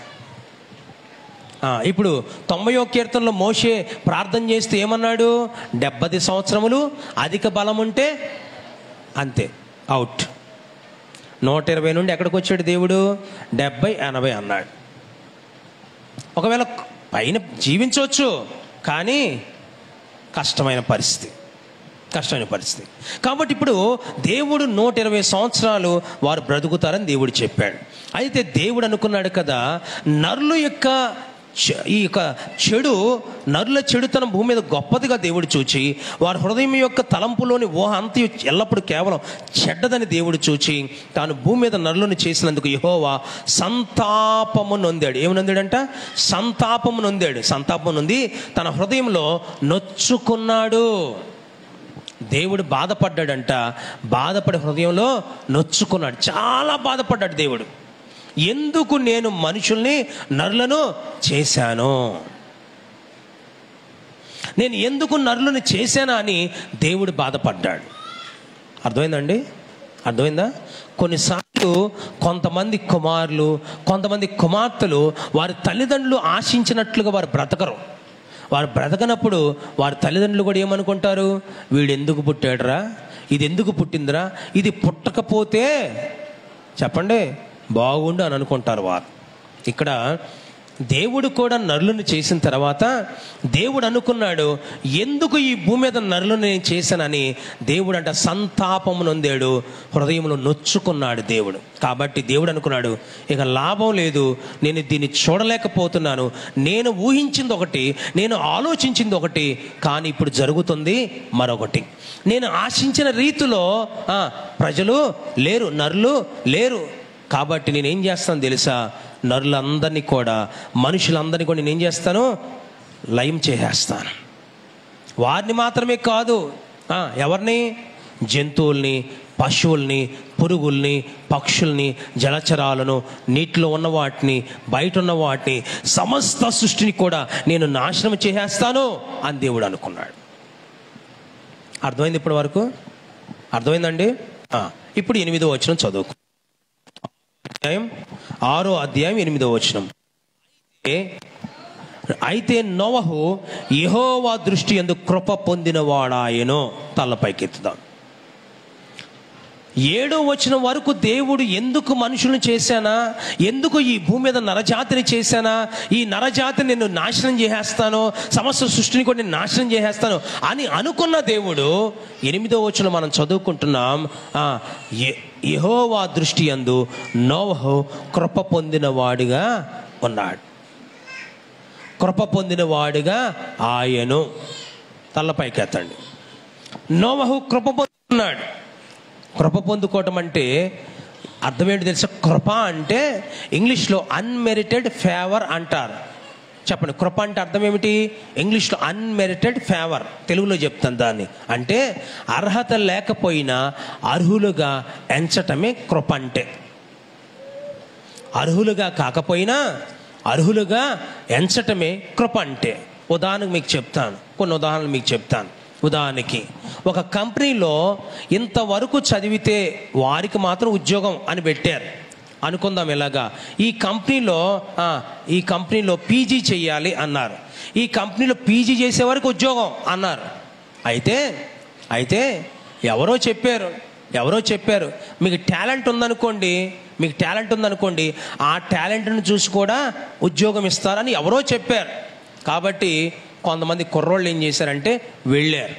Speaker 1: ఆ, ఇప్పుడు తొంభయో కీర్తనలో మోషే ప్రార్థన చేస్తే ఏమన్నాడు డెబ్బది సంవత్సరములు అధిక బలం ఉంటే అంతే అవుట్ నూట ఇరవై నుండి ఎక్కడికి వచ్చాడు దేవుడు డెబ్బై ఎనభై అన్నాడు ఒకవేళ పైన జీవించవచ్చు కానీ కష్టమైన పరిస్థితి కష్టమైన పరిస్థితి కాబట్టి ఇప్పుడు దేవుడు నూట ఇరవై సంవత్సరాలు వారు బ్రతుకుతారని దేవుడు చెప్పాడు అయితే దేవుడు అనుకున్నాడు కదా నరుల యొక్క చె- ఈ యొక్క చెడు నరుల చెడుతనం భూమి మీద గొప్పదిగా దేవుడు చూచి వారి హృదయం యొక్క తలంపులోని ఊహ అంతయు ఎల్లప్పుడూ కేవలం చెడ్డదని దేవుడు చూచి తాను భూమి మీద నరులను చేసినందుకు యహోవా సంతాపము నొందాడు ఏమి నొందాడంట సంతాపము నొందాడు సంతాపము నొంది తన హృదయంలో నొచ్చుకున్నాడు దేవుడు బాధపడ్డాడంట బాధపడి హృదయంలో నొచ్చుకున్నాడు చాలా బాధపడ్డాడు దేవుడు ఎందుకు నేను మనుషుల్ని నరులను చేశాను నేను ఎందుకు నరులను చేశానా అని దేవుడు బాధపడ్డాడు అర్థమైందండి అర్థమైందా కొన్నిసార్లు కొంతమంది కుమారులు కొంతమంది కుమార్తెలు వారి తల్లిదండ్రులు ఆశించినట్లుగా వారు బ్రతకరు వారు బ్రతకనప్పుడు వారి తల్లిదండ్రులు కూడా ఏమనుకుంటారు వీడు ఎందుకు పుట్టాడురా ఇది ఎందుకు పుట్టిందిరా ఇది పుట్టకపోతే చెప్పండి బాగుండు అని అనుకుంటారు వారు ఇక్కడ దేవుడు కూడా నరులను చేసిన తర్వాత దేవుడు అనుకున్నాడు ఎందుకు ఈ భూమి మీద నరులను నేను చేశానని దేవుడు అంట సంతాపము నొందాడు హృదయంలో నొచ్చుకున్నాడు దేవుడు కాబట్టి దేవుడు అనుకున్నాడు ఇక లాభం లేదు నేను దీన్ని చూడలేకపోతున్నాను నేను ఊహించింది ఒకటి నేను ఆలోచించింది ఒకటి కానీ ఇప్పుడు జరుగుతుంది మరొకటి నేను ఆశించిన రీతిలో ఆ, ప్రజలు లేరు నరులు లేరు కాబట్టి నేనేం చేస్తాను తెలుసా నరులందరినీ కూడా మనుషులందరినీ కూడా నేనేం చేస్తాను లయం చేసేస్తాను వారిని మాత్రమే కాదు ఆ, ఎవరిని జంతువుల్ని పశువుల్ని పురుగుల్ని పక్షుల్ని జలచరాలను నీటిలో ఉన్న వాటిని బయట ఉన్న వాటిని సమస్త సృష్టిని కూడా నేను నాశనం చేసేస్తాను అని దేవుడు అనుకున్నాడు అర్థమైంది ఇప్పటి వరకు అర్థమైందండి ఆ, ఇప్పుడు ఎనిమిదో వచనం చదువుకు అధ్యాయం ఆరో అధ్యాయం ఎనిమిదో వచనం అయితే నోవహు యెహోవా దృష్టి ఎందు కృప పొందినవాడాయనో తలపైకెత్తుదాం ఏడో వచ్చిన వరకు దేవుడు ఎందుకు మనుషులను చేశానా ఎందుకు ఈ భూమి మీద నరజాతిని చేశానా ఈ నరజాతిని నేను నాశనం చేసేస్తాను సమస్త సృష్టిని కూడా నేను నాశనం చేసేస్తాను అని అనుకున్న దేవుడు ఎనిమిదో వచ్చిన మనం చదువుకుంటున్నాం ఆ, యె- యెహోవా దృష్టి అందు నోవహు కృప పొందిన వాడిగా ఉన్నాడు కృప పొందిన వాడిగా ఆయను తలపైకెత్తండి నోవహు కృప పొందుతున్నాడు కృప పొందుకోవటం అంటే అర్థం ఏంటి తెలుసా కృప అంటే ఇంగ్లీష్లో అన్మెరిటెడ్ ఫేవర్ అంటారు చెప్పండి కృప అంటే అర్థం ఏమిటి ఇంగ్లీష్లో అన్మెరిటెడ్ ఫేవర్ తెలుగులో చెప్తాను దాన్ని అంటే అర్హత లేకపోయినా అర్హులుగా ఎంచటమే కృప అంటే అర్హులుగా కాకపోయినా అర్హులుగా ఎంచటమే కృప అంటే ఉదాహరణకు మీకు చెప్తాను కొన్ని ఉదాహరణలు మీకు చెప్తాను ఉదాహరణకి ఒక కంపెనీలో ఇంతవరకు చదివితే వారికి మాత్రం ఉద్యోగం అని పెట్టారు అనుకుందాం ఇలాగా ఈ కంపెనీలో ఆ, ఈ కంపెనీలో పీజీ చేయాలి అన్నారు ఈ కంపెనీలో పీజీ చేసే వరకు ఉద్యోగం అన్నారు అయితే అయితే ఎవరో చెప్పారు ఎవరో చెప్పారు మీకు టాలెంట్ ఉందనుకోండి మీకు టాలెంట్ ఉందనుకోండి ఆ టాలెంట్ను చూసి కూడా ఉద్యోగం ఇస్తారని ఎవరో చెప్పారు కాబట్టి కొంతమంది కుర్రోళ్ళు ఏం చేశారంటే వెళ్ళారు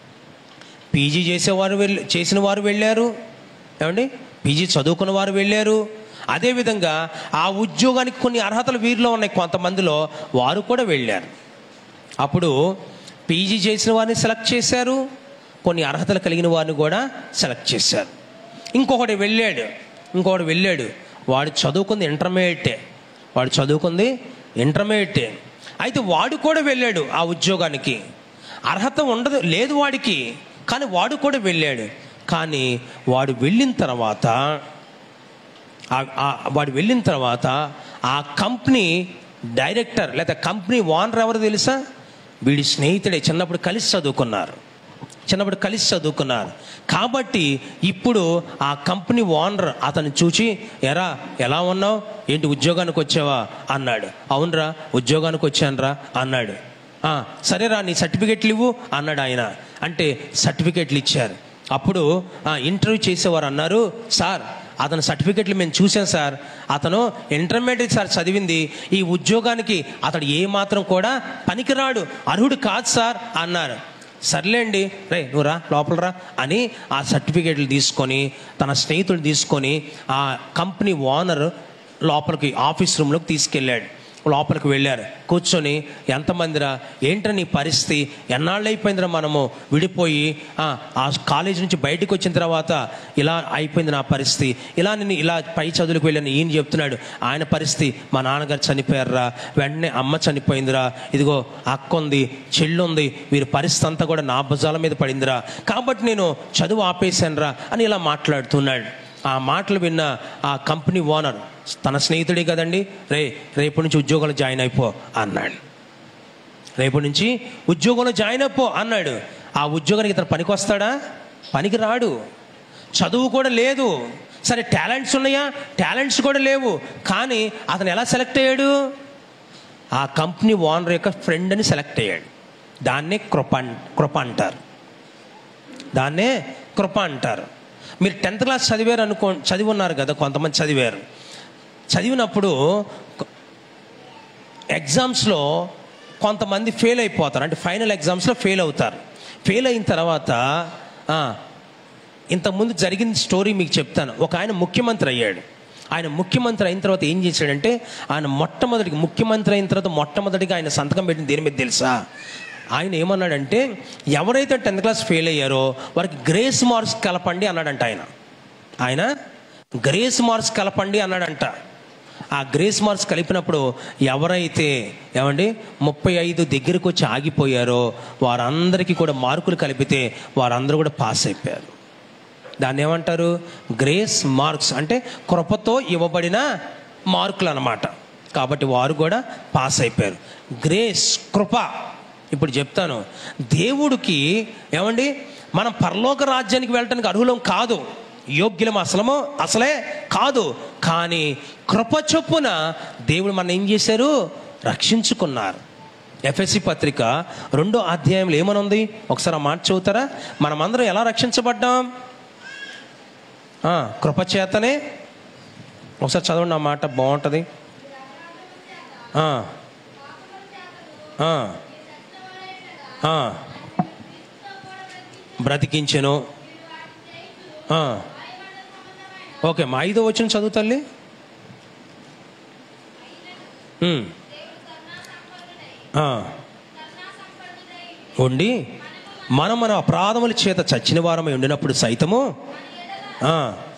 Speaker 1: పీజీ చేసేవారు వెళ్ళి చేసిన వారు వెళ్ళారు ఏమండి పీజీ చదువుకున్న వారు వెళ్ళారు అదేవిధంగా ఆ ఉద్యోగానికి కొన్ని అర్హతలు వీరిలో ఉన్నాయి కొంతమందిలో వారు కూడా వెళ్ళారు అప్పుడు పీజీ చేసిన వారిని సెలెక్ట్ చేశారు కొన్ని అర్హతలు కలిగిన వారిని కూడా సెలెక్ట్ చేశారు ఇంకొకటి వెళ్ళాడు ఇంకొకటి వెళ్ళాడు వాడు చదువుకుంది ఇంటర్మీడియటే వాడు చదువుకుంది ఇంటర్మీడియటే అయితే వాడు కూడా వెళ్ళాడు ఆ ఉద్యోగానికి అర్హత ఉండదు లేదు వాడికి కానీ వాడు కూడా వెళ్ళాడు కానీ వాడు వెళ్ళిన తర్వాత ఆ- ఆ- వాడు వెళ్ళిన తర్వాత ఆ కంపెనీ డైరెక్టర్ లేదా కంపెనీ ఓనర్ ఎవరు తెలుసా వీడి స్నేహితుడే చిన్నప్పుడు కలిసి చదువుకున్నారు చిన్నప్పుడు కలిసి చదువుకున్నారు కాబట్టి ఇప్పుడు ఆ కంపెనీ ఓనర్ అతను చూచి ఎరా ఎలా ఉన్నావు ఏంటి ఉద్యోగానికి వచ్చావా అన్నాడు అవునరా ఉద్యోగానికి వచ్చానురా అన్నాడు "ఆ, సరేరా నీ సర్టిఫికెట్లు ఇవ్వు అన్నాడు ఆయన అంటే సర్టిఫికెట్లు ఇచ్చారు అప్పుడు ఆ, ఇంటర్వ్యూ చేసేవారు అన్నారు సార్ అతని సర్టిఫికెట్లు మేము చూసాం సార్ అతను ఇంటర్మీడియట్ సార్ చదివింది ఈ ఉద్యోగానికి అతడు ఏ మాత్రం కూడా పనికిరాడు అర్హుడు కాదు సార్ అన్నారు సర్లేండి రే నువ్వు రా లోపల రా అని ఆ సర్టిఫికెట్లు తీసుకొని తన స్నేహితుడు తీసుకొని ఆ కంపెనీ ఓనర్ లోపలికి ఆఫీస్ రూమ్లోకి తీసుకెళ్ళాడు లోపలికి వెళ్ళారు కూర్చొని ఎంతమందిరా ఏంట్రా నీ పరిస్థితి ఎన్నాళ్ళు అయిపోయిందిరా మనము విడిపోయి ఆ, ఆ కాలేజ్ నుంచి బయటకు వచ్చిన తర్వాత ఇలా అయిపోయింది నా పరిస్థితి ఇలా నేను ఇలా పై చదువులకు వెళ్ళాను ఈయన చెప్తున్నాడు ఆయన పరిస్థితి మా నాన్నగారు చనిపోయారురా వెంటనే అమ్మ చనిపోయిందిరా ఇదిగో అక్క ఉంది చెల్లు ఉంది వీరి పరిస్థితి అంతా కూడా నా భుజాల మీద పడిందిరా కాబట్టి నేను చదువు ఆపేశానురా అని ఇలా మాట్లాడుతున్నాడు ఆ మాటలు విన్న ఆ కంపెనీ ఓనర్ తన స్నేహితుడే కదండి రే రేపు నుంచి ఉద్యోగంలో జాయిన్ అయిపో అన్నాడు రేపు నుంచి ఉద్యోగంలో జాయిన్ అయిపో అన్నాడు ఆ ఉద్యోగానికి ఇతను పనికి వస్తాడా పనికి రాడు చదువు కూడా లేదు సరే టాలెంట్స్ ఉన్నాయా టాలెంట్స్ కూడా లేవు కానీ అతను ఎలా సెలెక్ట్ అయ్యాడు ఆ కంపెనీ ఓనర్ యొక్క ఫ్రెండ్ అని సెలెక్ట్ అయ్యాడు దాన్నే కృప అన్- కృప అంటారు దాన్నే కృప అంటారు మీరు టెన్త్ క్లాస్ చదివారు అనుకో చదివి ఉన్నారు కదా కొంతమంది చదివారు చదివినప్పుడు ఎగ్జామ్స్లో కొంతమంది ఫెయిల్ అయిపోతారు అంటే ఫైనల్ ఎగ్జామ్స్లో ఫెయిల్ అవుతారు ఫెయిల్ అయిన తర్వాత ఆ, ఇంతకుముందు జరిగిన స్టోరీ మీకు చెప్తాను ఒక ఆయన ముఖ్యమంత్రి అయ్యాడు ఆయన ముఖ్యమంత్రి అయిన తర్వాత ఏం చేశాడంటే ఆయన మొట్టమొదటికి ముఖ్యమంత్రి అయిన తర్వాత మొట్టమొదటిగా ఆయన సంతకం పెట్టిన దేని మీద తెలుసా ఆయన ఏమన్నాడంటే ఎవరైతే టెన్త్ క్లాస్ ఫెయిల్ అయ్యారో వారికి గ్రేస్ మార్క్స్ కలపండి అన్నాడంట ఆయన ఆయన గ్రేస్ మార్క్స్ కలపండి అన్నాడంట ఆ గ్రేస్ మార్క్స్ కలిపినప్పుడు ఎవరైతే ఏమండి ముప్పై ఐదు దగ్గరకు వచ్చి ఆగిపోయారో వారందరికీ కూడా మార్కులు కలిపితే వారందరూ కూడా పాస్ అయిపోయారు దాన్ని ఏమంటారు గ్రేస్ మార్క్స్ అంటే కృపతో ఇవ్వబడిన మార్కులు అన్నమాట కాబట్టి వారు కూడా పాస్ అయిపోయారు గ్రేస్ కృప ఇప్పుడు చెప్తాను దేవుడికి ఏమండి మనం పరలోక రాజ్యానికి వెళ్ళటానికి అర్హులం కాదు యోగ్యులం అసలము అసలే కాదు కానీ కృప చొప్పున దేవుడు మన ఏం చేశారు రక్షించుకున్నారు ఎఫ్ఎస్సి పత్రిక రెండో అధ్యాయంలో ఏమనుంది ఒకసారి ఆ మాట చదువుతారా మనమందరం ఎలా రక్షించబడ్డాం ఆ, కృపచేతనే ఒకసారి చదవండి ఆ మాట బాగుంటుంది ఆ. ఆ. ఆ. బ్రతికించెను ఆ. ఓకే మా ఐదో వచ్చిన చదువు తల్లి ఉమ్. ఆ. ఉండి మనం మన అపరాధముల చేత చచ్చిన వారమై ఉండినప్పుడు సైతము ఆ.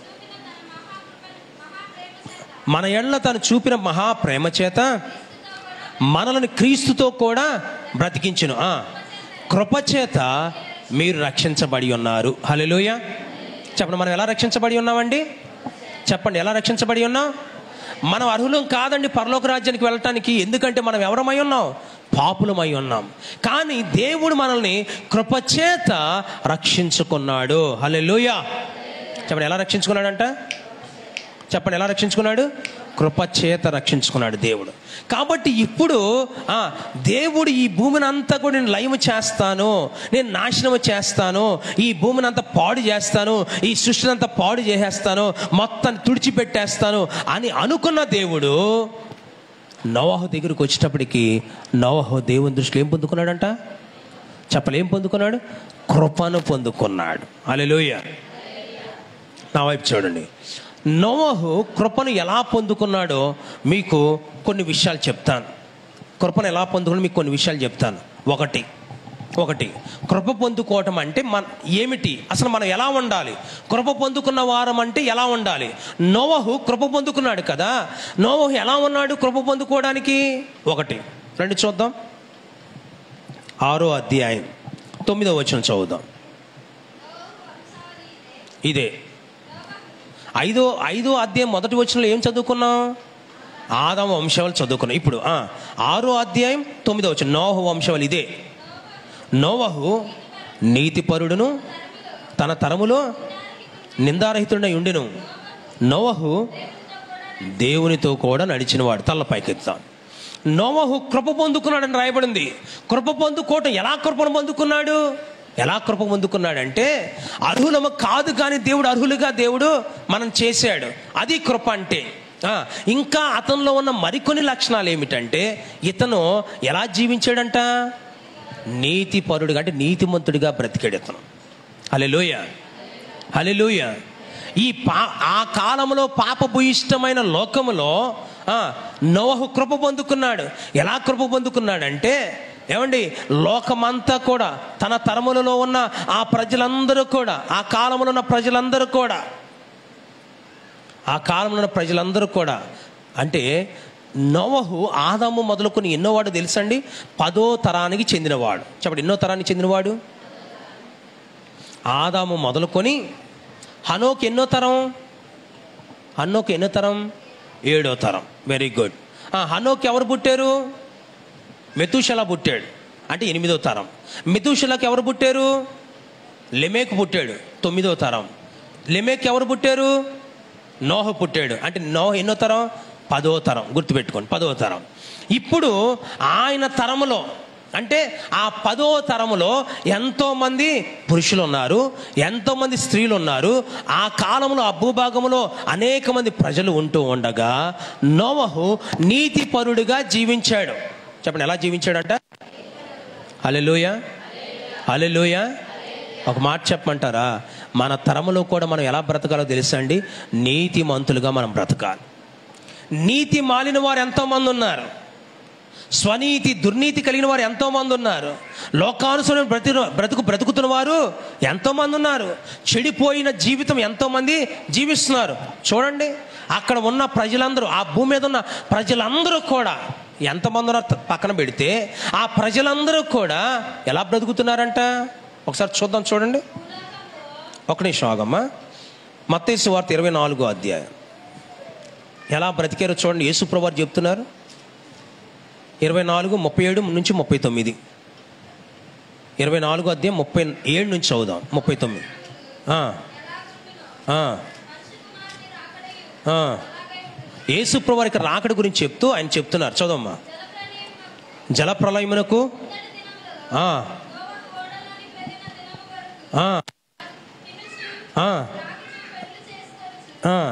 Speaker 1: మన ఎళ్ళ తను చూపిన మహాప్రేమ చేత మనలను క్రీస్తుతో కూడా బ్రతికించును ఆ. కృపచేత మీరు రక్షించబడి ఉన్నారు హలోయ చెప్పండి మనం ఎలా రక్షించబడి ఉన్నామండి చెప్పండి ఎలా రక్షించబడి ఉన్నాం మనం అర్హులం కాదండి పరలోక రాజ్యానికి వెళ్ళటానికి ఎందుకంటే మనం ఎవరమై ఉన్నాం పాపులమై ఉన్నాం కానీ దేవుడు మనల్ని కృపచేత రక్షించుకున్నాడు హలోయ చెప్పండి ఎలా రక్షించుకున్నాడంట చెప్పండి ఎలా రక్షించుకున్నాడు కృపచేత రక్షించుకున్నాడు దేవుడు కాబట్టి ఇప్పుడు ఆ, దేవుడు ఈ భూమిని అంతా కూడా నేను లయము చేస్తాను నేను నాశనము చేస్తాను ఈ భూమిని అంతా పాడు చేస్తాను ఈ సృష్టిని అంతా పాడు చేసేస్తాను మొత్తాన్ని తుడిచిపెట్టేస్తాను అని అనుకున్న దేవుడు నోవాహు దగ్గరికి వచ్చేటప్పటికి నోవాహు దేవుని దృష్టిలో ఏం పొందుకున్నాడంట చెప్పలు ఏం పొందుకున్నాడు కృపను పొందుకున్నాడు అలెలోయ నా వైపు చూడండి నోవహు కృపను ఎలా పొందుకున్నాడో మీకు కొన్ని విషయాలు చెప్తాను కృపను ఎలా పొందుకుని మీకు కొన్ని విషయాలు చెప్తాను ఒకటి ఒకటి కృప పొందుకోవటం అంటే మన ఏమిటి అసలు మనం ఎలా ఉండాలి కృప పొందుకున్న వారం అంటే ఎలా ఉండాలి నోవహు కృప పొందుకున్నాడు కదా నోవహు ఎలా ఉన్నాడు కృప పొందుకోవడానికి ఒకటి రండి చూద్దాం ఆరో అధ్యాయం తొమ్మిదో వచనం చదువుదాం ఇదే ఐదో ఐదో అధ్యాయం మొదటి వచనంలో ఏం చదువుకున్నాం ఆదాం వంశావళి చదువుకున్నాం ఇప్పుడు ఆ, ఆరో అధ్యాయం తొమ్మిదో వచ్చిన నోహు వంశావళి ఇదే నోవహు నీతిపరుడును తన తరములో నిందారహితుడై ఉండెను నోవహు దేవునితో కూడా నడిచినవాడు తల్ల పైకెత్తాం నోవహు కృప పొందుకున్నాడని రాయబడింది కృప పొందుకోవటం ఎలా కృపను పొందుకున్నాడు ఎలా కృప పొందుకున్నాడంటే అర్హులము కాదు కానీ దేవుడు అర్హులుగా దేవుడు మనం చేశాడు అది కృప అంటే ఆ, ఇంకా అతనిలో ఉన్న మరికొన్ని లక్షణాలు ఏమిటంటే ఇతను ఎలా జీవించాడంట నీతి పరుడుగా అంటే నీతిమంతుడిగా బ్రతికాడు ఇతను హలెలోయ హలెలోయ ఈ పా ఆ కాలంలో పాపభూయిష్టమైన లోకములో ఆ, నోవహు కృప పొందుకున్నాడు ఎలా కృప పొందుకున్నాడంటే ఏమండి లోకమంతా కూడా తన తరములలో ఉన్న ఆ ప్రజలందరూ కూడా ఆ కాలంలో ఉన్న ప్రజలందరూ కూడా ఆ కాలంలో ఉన్న ప్రజలందరూ కూడా అంటే నోవహు ఆదాము మొదలుకొని ఎన్నోవాడు తెలుసండి పదో తరానికి చెందినవాడు చెప్పండి ఎన్నో తరానికి చెందినవాడు ఆదాము మొదలుకొని హనోకి ఎన్నో తరం హన్నోకి ఎన్నో తరం ఏడో తరం వెరీ గుడ్ హనోకి ఎవరు పుట్టారు మెతుషల పుట్టాడు అంటే ఎనిమిదో తరం మెతుషలకి ఎవరు పుట్టారు లెమేక్ పుట్టాడు తొమ్మిదో తరం లెమేక్ ఎవరు పుట్టారు నోహ పుట్టాడు అంటే నోహ ఎన్నో తరం పదో తరం గుర్తుపెట్టుకోండి పదో తరం ఇప్పుడు ఆయన తరములో అంటే ఆ పదో తరములో ఎంతోమంది పురుషులు ఉన్నారు ఎంతోమంది స్త్రీలు ఉన్నారు ఆ కాలంలో ఆ భూభాగంలో అనేక మంది ప్రజలు ఉంటూ ఉండగా నోవహు నీతిపరుడుగా జీవించాడు చెప్పండి ఎలా జీవించాడంట అలెలుయ అలెలుయ ఒక మాట చెప్పమంటారా మన తరములో కూడా మనం ఎలా బ్రతకాలో తెలుసా అండి నీతిమంతులుగా మనం బ్రతకాలి నీతి మాలిన వారు ఎంతోమంది ఉన్నారు స్వనీతి దుర్నీతి కలిగిన వారు ఎంతోమంది ఉన్నారు లోకానుసరణ బ్రతి బ్రతుకు బ్రతుకుతున్న వారు ఎంతోమంది ఉన్నారు చెడిపోయిన జీవితం ఎంతోమంది జీవిస్తున్నారు చూడండి అక్కడ ఉన్న ప్రజలందరూ ఆ భూమి మీద ఉన్న ప్రజలందరూ కూడా ఎంతమంది ఉన్నారు త- పక్కన పెడితే ఆ ప్రజలందరూ కూడా ఎలా బ్రతుకుతున్నారంట ఒకసారి చూద్దాం చూడండి ఒక నిమిషం ఆగమ్మా
Speaker 2: మత్తయి వార్త ఇరవై నాలుగో అధ్యాయం ఎలా బ్రతికారో చూడండి యేసుప్రభు చెప్తున్నారు ఇరవై నాలుగు ముప్పై ఏడు నుంచి ముప్పై తొమ్మిది ఇరవై నాలుగు అధ్యాయం ముప్పై ఏడు నుంచి చదువుదాం ముప్పై తొమ్మిది ఆ. ఆ. ఆ. యేసుప్రభు వారికి రాకడ గురించి చెప్తూ ఆయన చెప్తున్నారు చదవమ్మా జలప్రలయమునకు ఆ. ఆ. ఆ. ఆ.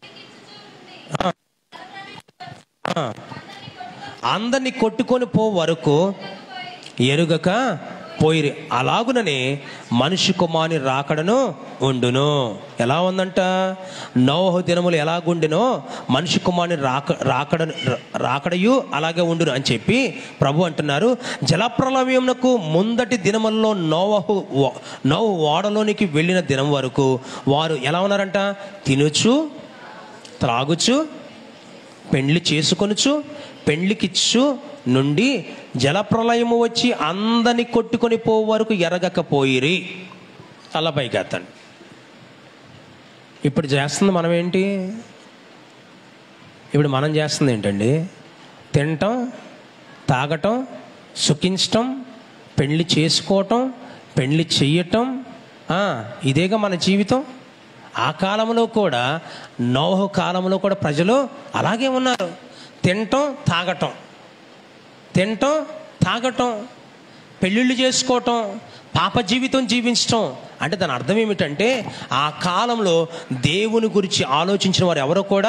Speaker 2: ఆ. అందరినీ కొట్టుకొని పో వరకు ఎరుగక పోయిరి అలాగుననే మనిషి కుమాని రాకడను ఉండును ఎలా ఉందంట నోహు దినములు ఎలాగుండెనో మనిషి కుమాని రాక రాకడ రాకడయు అలాగే ఉండును అని చెప్పి ప్రభు అంటున్నారు జలప్రలయంకు ముందటి దినములలో నోవహు నోవు ఓడలోనికి వెళ్ళిన దినం వరకు వారు ఎలా ఉన్నారంట తినుచు త్రాగుచు పెండ్లి చేసుకొనుచు పెండ్లికిచ్చు నుండి జలప్రలయము వచ్చి అందరిని కొట్టుకొని పో వరకు ఎరగకపోయిరి అలా పైకి ఎత్తండి ఇప్పుడు చేస్తుంది మనం ఏంటి ఇప్పుడు మనం చేస్తుంది ఏంటండి తినటం తాగటం సుఖించటం పెళ్లి చేసుకోవటం పెళ్లి చెయ్యటం ఆ, ఇదేగా మన జీవితం ఆ కాలంలో కూడా నోహు కాలంలో కూడా ప్రజలు అలాగే ఉన్నారు తినటం తాగటం తినటం తాగటం పెళ్ళిళ్ళు చేసుకోవటం పాప జీవితం జీవించటం అంటే దాని అర్థం ఏమిటంటే ఆ కాలంలో దేవుని గురించి ఆలోచించిన వారు ఎవరో కూడా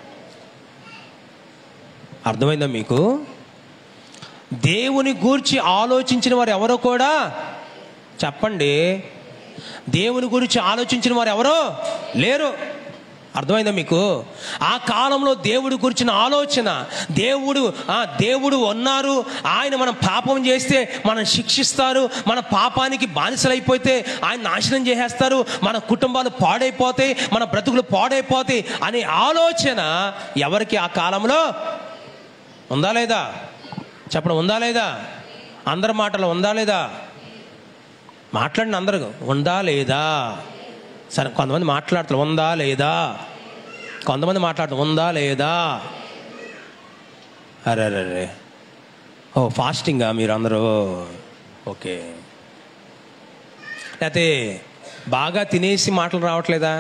Speaker 2: అర్థమైందా మీకు దేవుని గూర్చి ఆలోచించిన వారు ఎవరో కూడా చెప్పండి దేవుని గురించి ఆలోచించిన వారు ఎవరో లేరు అర్థమైందా మీకు ఆ కాలంలో దేవుడి గురించిన ఆలోచన దేవుడు ఆ దేవుడు ఉన్నారు ఆయన మనం పాపం చేస్తే మనం శిక్షిస్తారు మన పాపానికి బానిసలైపోతే ఆయన నాశనం చేసేస్తారు మన కుటుంబాలు పాడైపోతాయి మన బ్రతుకులు పాడైపోతాయి అనే ఆలోచన ఎవరికి ఆ కాలంలో ఉందా లేదా చెప్పడం ఉందా లేదా అందరి మాటలు ఉందా లేదా మాట్లాడిన అందరు ఉందా లేదా సరే కొంతమంది మాట్లాడతారు ఉందా లేదా కొంతమంది మాట్లాడుతారు ఉందా లేదా అరే అరే అరే ఓ ఫాస్టింగా మీరు అందరూ ఓకే లేకపోతే బాగా తినేసి మాటలు రావట్లేదా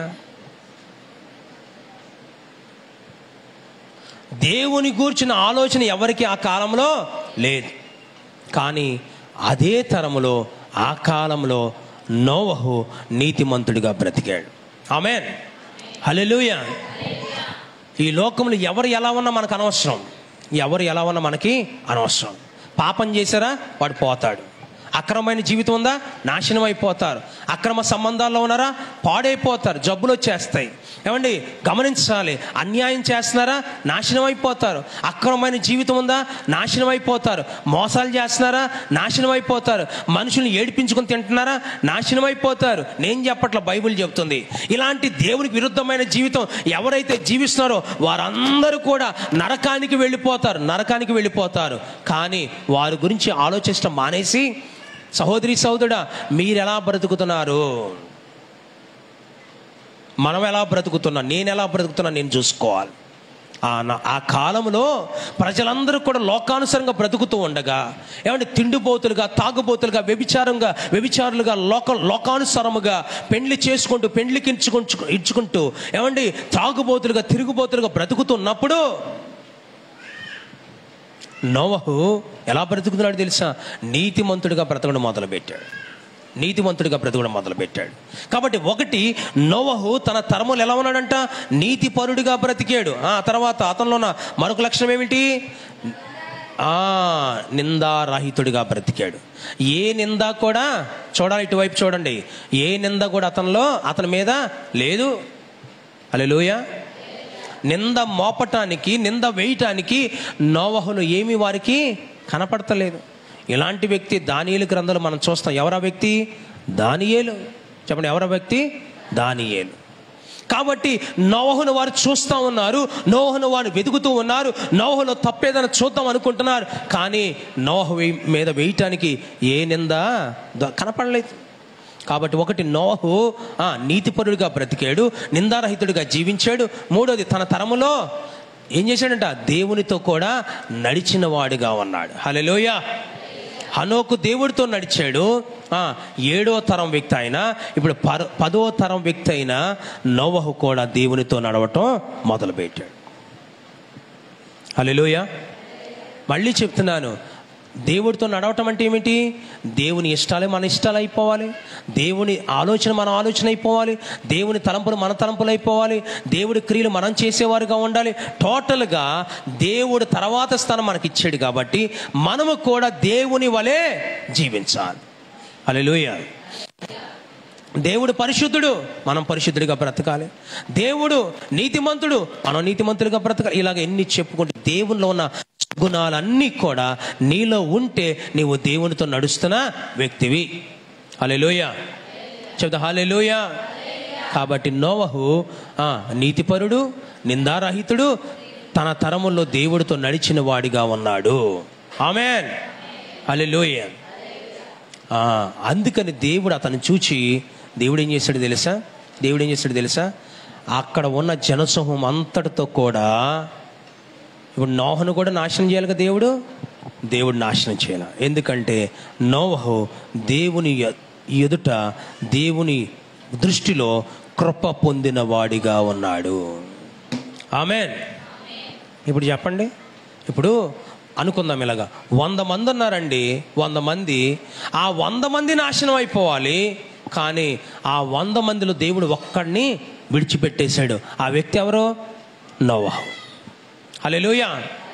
Speaker 2: దేవుని గూర్చిన ఆలోచన ఎవరికి ఆ కాలంలో లేదు కానీ అదే తరములో ఆ కాలంలో నోవహు నీతిమంతుడిగా బ్రతికాడు ఆమెన్ హల్లెలూయా ఈ లోకంలో ఎవరు ఎలా ఉన్నా మనకు అనవసరం ఎవరు ఎలా ఉన్నా మనకి అనవసరం పాపం చేశారా వాడు పోతాడు అక్రమమైన జీవితం ఉందా నాశనం అయిపోతారు అక్రమ సంబంధాల్లో ఉన్నారా పాడైపోతారు జబ్బులు వచ్చేస్తాయి ఏమండి గమనించాలి అన్యాయం చేస్తున్నారా నాశనం అయిపోతారు అక్రమమైన జీవితం ఉందా నాశనం అయిపోతారు మోసాలు చేస్తున్నారా నాశనం అయిపోతారు మనుషుల్ని ఏడిపించుకొని తింటున్నారా నాశనం అయిపోతారు నేను చెప్పట్ల బైబిల్ చెప్తుంది ఇలాంటి దేవునికి విరుద్ధమైన జీవితం ఎవరైతే జీవిస్తున్నారో వారందరూ కూడా నరకానికి వెళ్ళిపోతారు నరకానికి వెళ్ళిపోతారు కానీ వారి గురించి ఆలోచించడం మానేసి సహోదరి సహోదరుడా మీరు ఎలా బ్రతుకుతున్నారు మనం ఎలా బ్రతుకుతున్నాం నేను ఎలా బ్రతుకుతున్నా నేను చూసుకోవాలి ఆ నా- ఆ కాలంలో ప్రజలందరూ కూడా లోకానుసారంగా బ్రతుకుతూ ఉండగా ఏమంటే తిండిపోతులుగా తాగుబోతులుగా వ్యభిచారంగా వ్యభిచారులుగా లోక లోకానుసారముగా పెండ్లి చేసుకుంటూ పెండ్లికి ఇచ్చుకుంటూ ఇచ్చుకుంటూ ఏమండి తాగుబోతులుగా తిరుగుబోతులుగా బ్రతుకుతున్నప్పుడు నోవహు ఎలా బ్రతుకుతున్నాడు తెలుసా నీతిమంతుడిగా బ్రతకడం మొదలుపెట్టాడు నీతిమంతుడిగా బ్రతకడం మొదలుపెట్టాడు కాబట్టి ఒకటి నోవహు తన తరములు ఎలా ఉన్నాడంట నీతిపరుడిగా బ్రతికాడు ఆ తర్వాత అతనిలో ఉన్న మరొక లక్షణం ఏమిటి ఆ నిందారహితుడిగా బ్రతికాడు ఏ నింద కూడా చూడాలి ఇటువైపు చూడండి ఏ నింద కూడా అతనిలో అతని మీద లేదు అలెలుయా నింద మోపటానికి నింద వేయటానికి నోవహులు ఏమి వారికి కనపడతలేదు ఇలాంటి వ్యక్తి దానియేలు గ్రంథాలు మనం చూస్తాం ఎవరా వ్యక్తి దానియేలు చెప్పండి ఎవరా వ్యక్తి దానియేలు కాబట్టి నోహను వారు చూస్తూ ఉన్నారు నోహను వారు వెతుకుతూ ఉన్నారు నోహలో తప్పేదని చూద్దాం అనుకుంటున్నారు కానీ నోహ వే- మీద వేయటానికి ఏ నింద ద- కనపడలేదు కాబట్టి ఒకటి నోహు ఆ, నీతిపరుడిగా బ్రతికాడు నిందారహితుడిగా జీవించాడు మూడోది తన తరములో ఏం చేశాడంట దేవునితో కూడా నడిచిన వాడిగా ఉన్నాడు హలోయ హనోకు దేవుడితో నడిచాడు ఆ, ఏడో తరం వ్యక్తి అయినా ఇప్పుడు పర పదో తరం వ్యక్తి అయిన నోవహు కూడా దేవునితో నడవటం మొదలుపెట్టాడు హలోయ మళ్ళీ చెప్తున్నాను దేవుడితో నడవటం అంటే ఏమిటి దేవుని ఇష్టాలే మన ఇష్టాలు అయిపోవాలి దేవుని ఆలోచన మన ఆలోచన అయిపోవాలి దేవుని తలంపులు మన తలంపులు అయిపోవాలి దేవుడి క్రియలు మనం చేసేవారుగా ఉండాలి టోటల్గా దేవుడు తర్వాత స్థానం మనకి ఇచ్చాడు కాబట్టి మనము కూడా దేవుని వలె జీవించాలి అలెలుయ దేవుడు పరిశుద్ధుడు మనం పరిశుద్ధుడిగా బ్రతకాలి దేవుడు నీతిమంతుడు మనం నీతిమంతుడిగా బ్రతకాలి ఇలాగ ఎన్ని చెప్పుకుంటే దేవునిలో ఉన్న గుణాలన్నీ కూడా నీలో ఉంటే నీవు దేవునితో నడుస్తున్న వ్యక్తివి హలెలోయ చెప్తా హలెలోయ కాబట్టి నోవహు ఆ, నీతిపరుడు నిందారహితుడు తన తరముల్లో దేవుడితో నడిచిన వాడిగా ఉన్నాడు ఆమెన్ హలెలోయ ఆ, అందుకని దేవుడు అతను చూచి దేవుడు ఏం చేశాడు తెలుసా దేవుడు ఏం చేశాడు తెలుసా అక్కడ ఉన్న జనసమూహం అంతటితో కూడా ఇప్పుడు నోహను కూడా నాశనం చేయాలి కదా దేవుడు దేవుడు నాశనం చేయాలి ఎందుకంటే నోవహు దేవుని ఎ- ఎదుట దేవుని దృష్టిలో కృప పొందిన వాడిగా ఉన్నాడు ఆమెన్ ఇప్పుడు చెప్పండి ఇప్పుడు అనుకుందాం ఇలాగా వంద మంది ఉన్నారండి వంద మంది ఆ వంద మంది నాశనం అయిపోవాలి కానీ ఆ వంద మందిలో దేవుడు ఒక్కడిని విడిచిపెట్టేశాడు ఆ వ్యక్తి ఎవరు నోవాహు హల్లెలూయా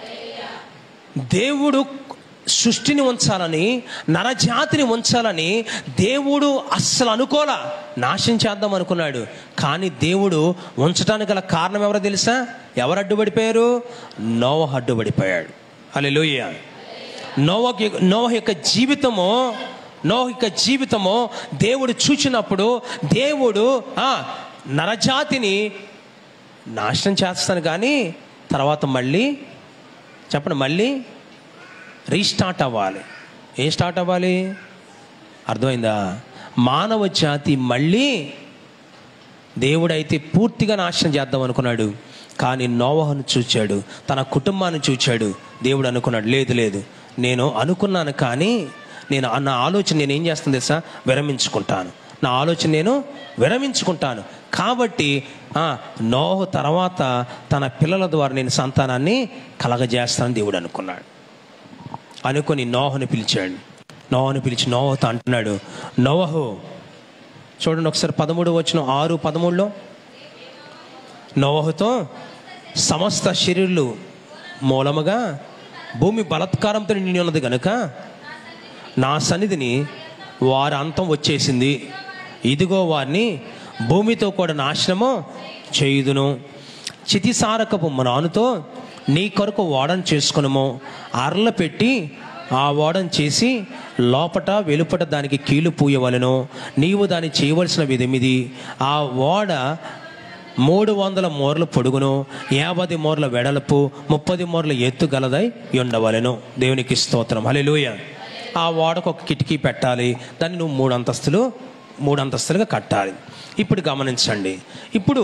Speaker 2: దేవుడు సృష్టిని ఉంచాలని నరజాతిని ఉంచాలని దేవుడు అస్సలు అనుకోలా నాశనం చేద్దాం అనుకున్నాడు కానీ దేవుడు ఉంచడానికి గల కారణం ఎవరో తెలుసా ఎవరు అడ్డుపడిపోయారు నోవ అడ్డుపడిపోయాడు హల్లెలూయా నోవకి నోవ యొక్క జీవితము నోవ యొక్క జీవితము దేవుడు చూచినప్పుడు దేవుడు ఆ, నరజాతిని నాశనం చేస్తాను కానీ తర్వాత మళ్ళీ చెప్పండి మళ్ళీ రీస్టార్ట్ అవ్వాలి ఏం స్టార్ట్ అవ్వాలి అర్థమైందా మానవ జాతి మళ్ళీ దేవుడైతే పూర్తిగా నాశనం చేద్దాం అనుకున్నాడు కానీ నోవహను చూచాడు తన కుటుంబాన్ని చూచాడు దేవుడు అనుకున్నాడు లేదు లేదు నేను అనుకున్నాను కానీ నేను నా ఆలోచన నేను ఏం చేస్తాను తెలుసా విరమించుకుంటాను నా ఆలోచన నేను విరమించుకుంటాను కాబట్టి ఆ, నోహు తర్వాత తన పిల్లల ద్వారా నేను సంతానాన్ని కలగజేస్తానని దేవుడు అనుకున్నాడు అనుకొని నోహను పిలిచాడు నోహను పిలిచి నోహతో అంటున్నాడు నోవహు చూడండి ఒకసారి పదమూడు వచ్చిన ఆరు పదమూడులో నోవహుతో సమస్త శరీరులు మూలముగా భూమి బలత్కారంతో నిండి ఉన్నది గనుక నా సన్నిధిని వారి అంతం వచ్చేసింది ఇదిగో వారిని భూమితో కూడా నాశనము చేయుదును చితిసారకపు నానుతో నీ కొరకు ఓడను చేసుకునము అర్ల పెట్టి ఆ ఓడను చేసి లోపట వెలుపట దానికి కీలు పూయవలను నీవు దాన్ని చేయవలసిన విధమిది ఆ ఓడ మూడు వందల మోర్లు పొడుగును యాభై మోర్ల వెడల్పు ముప్పది మోర్ల ఎత్తు గలదై ఉండవలెను దేవునికి స్తోత్రం హల్లెలూయా ఆ ఓడకు ఒక కిటికీ పెట్టాలి దాన్ని నువ్వు మూడు అంతస్తులు మూడు అంతస్తులుగా కట్టాలి ఇప్పుడు గమనించండి ఇప్పుడు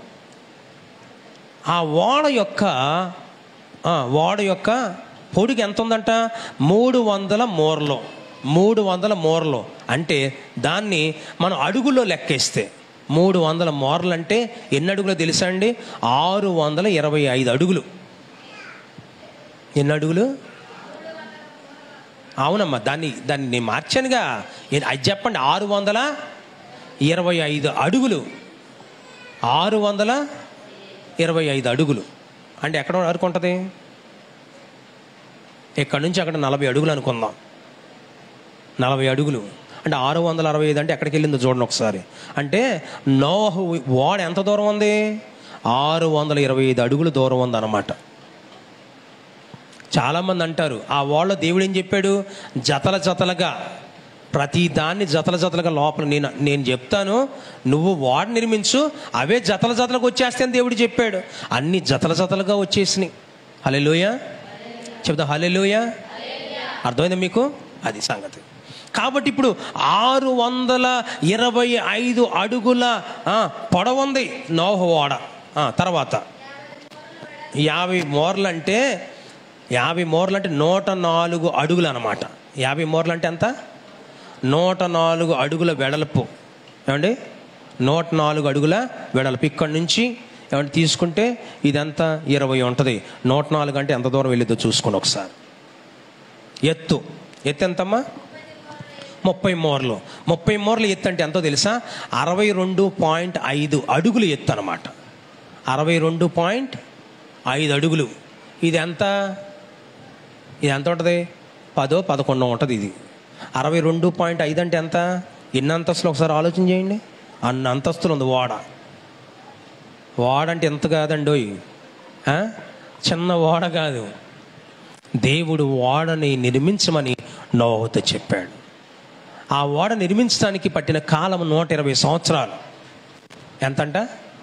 Speaker 2: ఆ ఓడ యొక్క ఆ, ఓడ యొక్క పొడుగు ఎంత ఉందంట మూడు వందల మోర్లు మూడు వందల మోర్లు అంటే దాన్ని మనం అడుగులో లెక్కేస్తే మూడు వందల మోర్లు అంటే ఎన్ని అడుగులో తెలుసా అండి ఆరు వందల ఇరవై ఐదు అడుగులు ఎన్ని అడుగులు అవునమ్మా దాన్ని దాన్ని నేను మార్చానుగా ఏ- అది చెప్పండి ఆరు వందల ఇరవై ఐదు అడుగులు ఆరు వందల ఇరవై ఐదు అడుగులు అంటే ఎక్కడ వరకు ఉంటుంది ఇక్కడ నుంచి అక్కడ నలభై అడుగులు అనుకుందాం నలభై అడుగులు అంటే ఆరు వందల అరవై ఐదు అంటే ఎక్కడికి వెళ్ళిందో చూడండి ఒకసారి అంటే నోహు ఓడ ఎంత దూరం ఉంది ఆరు వందల ఇరవై ఐదు అడుగులు దూరం ఉంది అనమాట చాలామంది అంటారు ఆ ఓళ్ళ దేవుడు ఏం చెప్పాడు జతల జతలుగా ప్రతి దాన్ని జతల జతలుగా లోపల నేను నేను చెప్తాను నువ్వు వాడు నిర్మించు అవే జతల జతలకు వచ్చేస్తాయని దేవుడు చెప్పాడు అన్ని జతల జతలుగా వచ్చేసినాయి హలెలోయ చెప్తా హలెలోయ అర్థమైందా మీకు అది సంగతి కాబట్టి ఇప్పుడు ఆరు వందల ఇరవై ఐదు అడుగుల ఆ, పొడవుంది నోహ ఓడ ఆ, తర్వాత యాభై మోర్లు అంటే యాభై మోర్లు అంటే నూట నాలుగు అడుగులు అనమాట యాభై మోర్లు అంటే ఎంత నూట నాలుగు అడుగుల వెడల్పు ఏమండి నూట నాలుగు అడుగుల వెడల్పు ఇక్కడ నుంచి ఏమంటే తీసుకుంటే ఇదంతా ఇరవై ఉంటుంది నూట నాలుగు అంటే ఎంత దూరం వెళ్ళిద్దో చూసుకోండి ఒకసారి ఎత్తు ఎత్తు ఎంతమ్మా ముప్పై మోర్లు ముప్పై మోర్లు ఎత్తు అంటే ఎంతో తెలుసా అరవై రెండు పాయింట్ ఐదు అడుగులు ఎత్తు అనమాట అరవై రెండు పాయింట్ ఐదు అడుగులు ఇది ఎంత ఇది ఎంత ఉంటుంది పదో పదకొండో ఉంటుంది ఇది అరవై రెండు పాయింట్ ఐదు అంటే ఎంత ఎన్ని అంతస్తులు ఒకసారి ఆలోచన చేయండి అన్ని అంతస్తులు ఉంది ఓడ ఓడ అంటే ఎంత కాదండోయ్ ఆ? చిన్న ఓడ కాదు దేవుడు ఓడని నిర్మించమని నోహతో చెప్పాడు ఆ ఓడ నిర్మించడానికి పట్టిన కాలం నూట ఇరవై సంవత్సరాలు ఎంతంట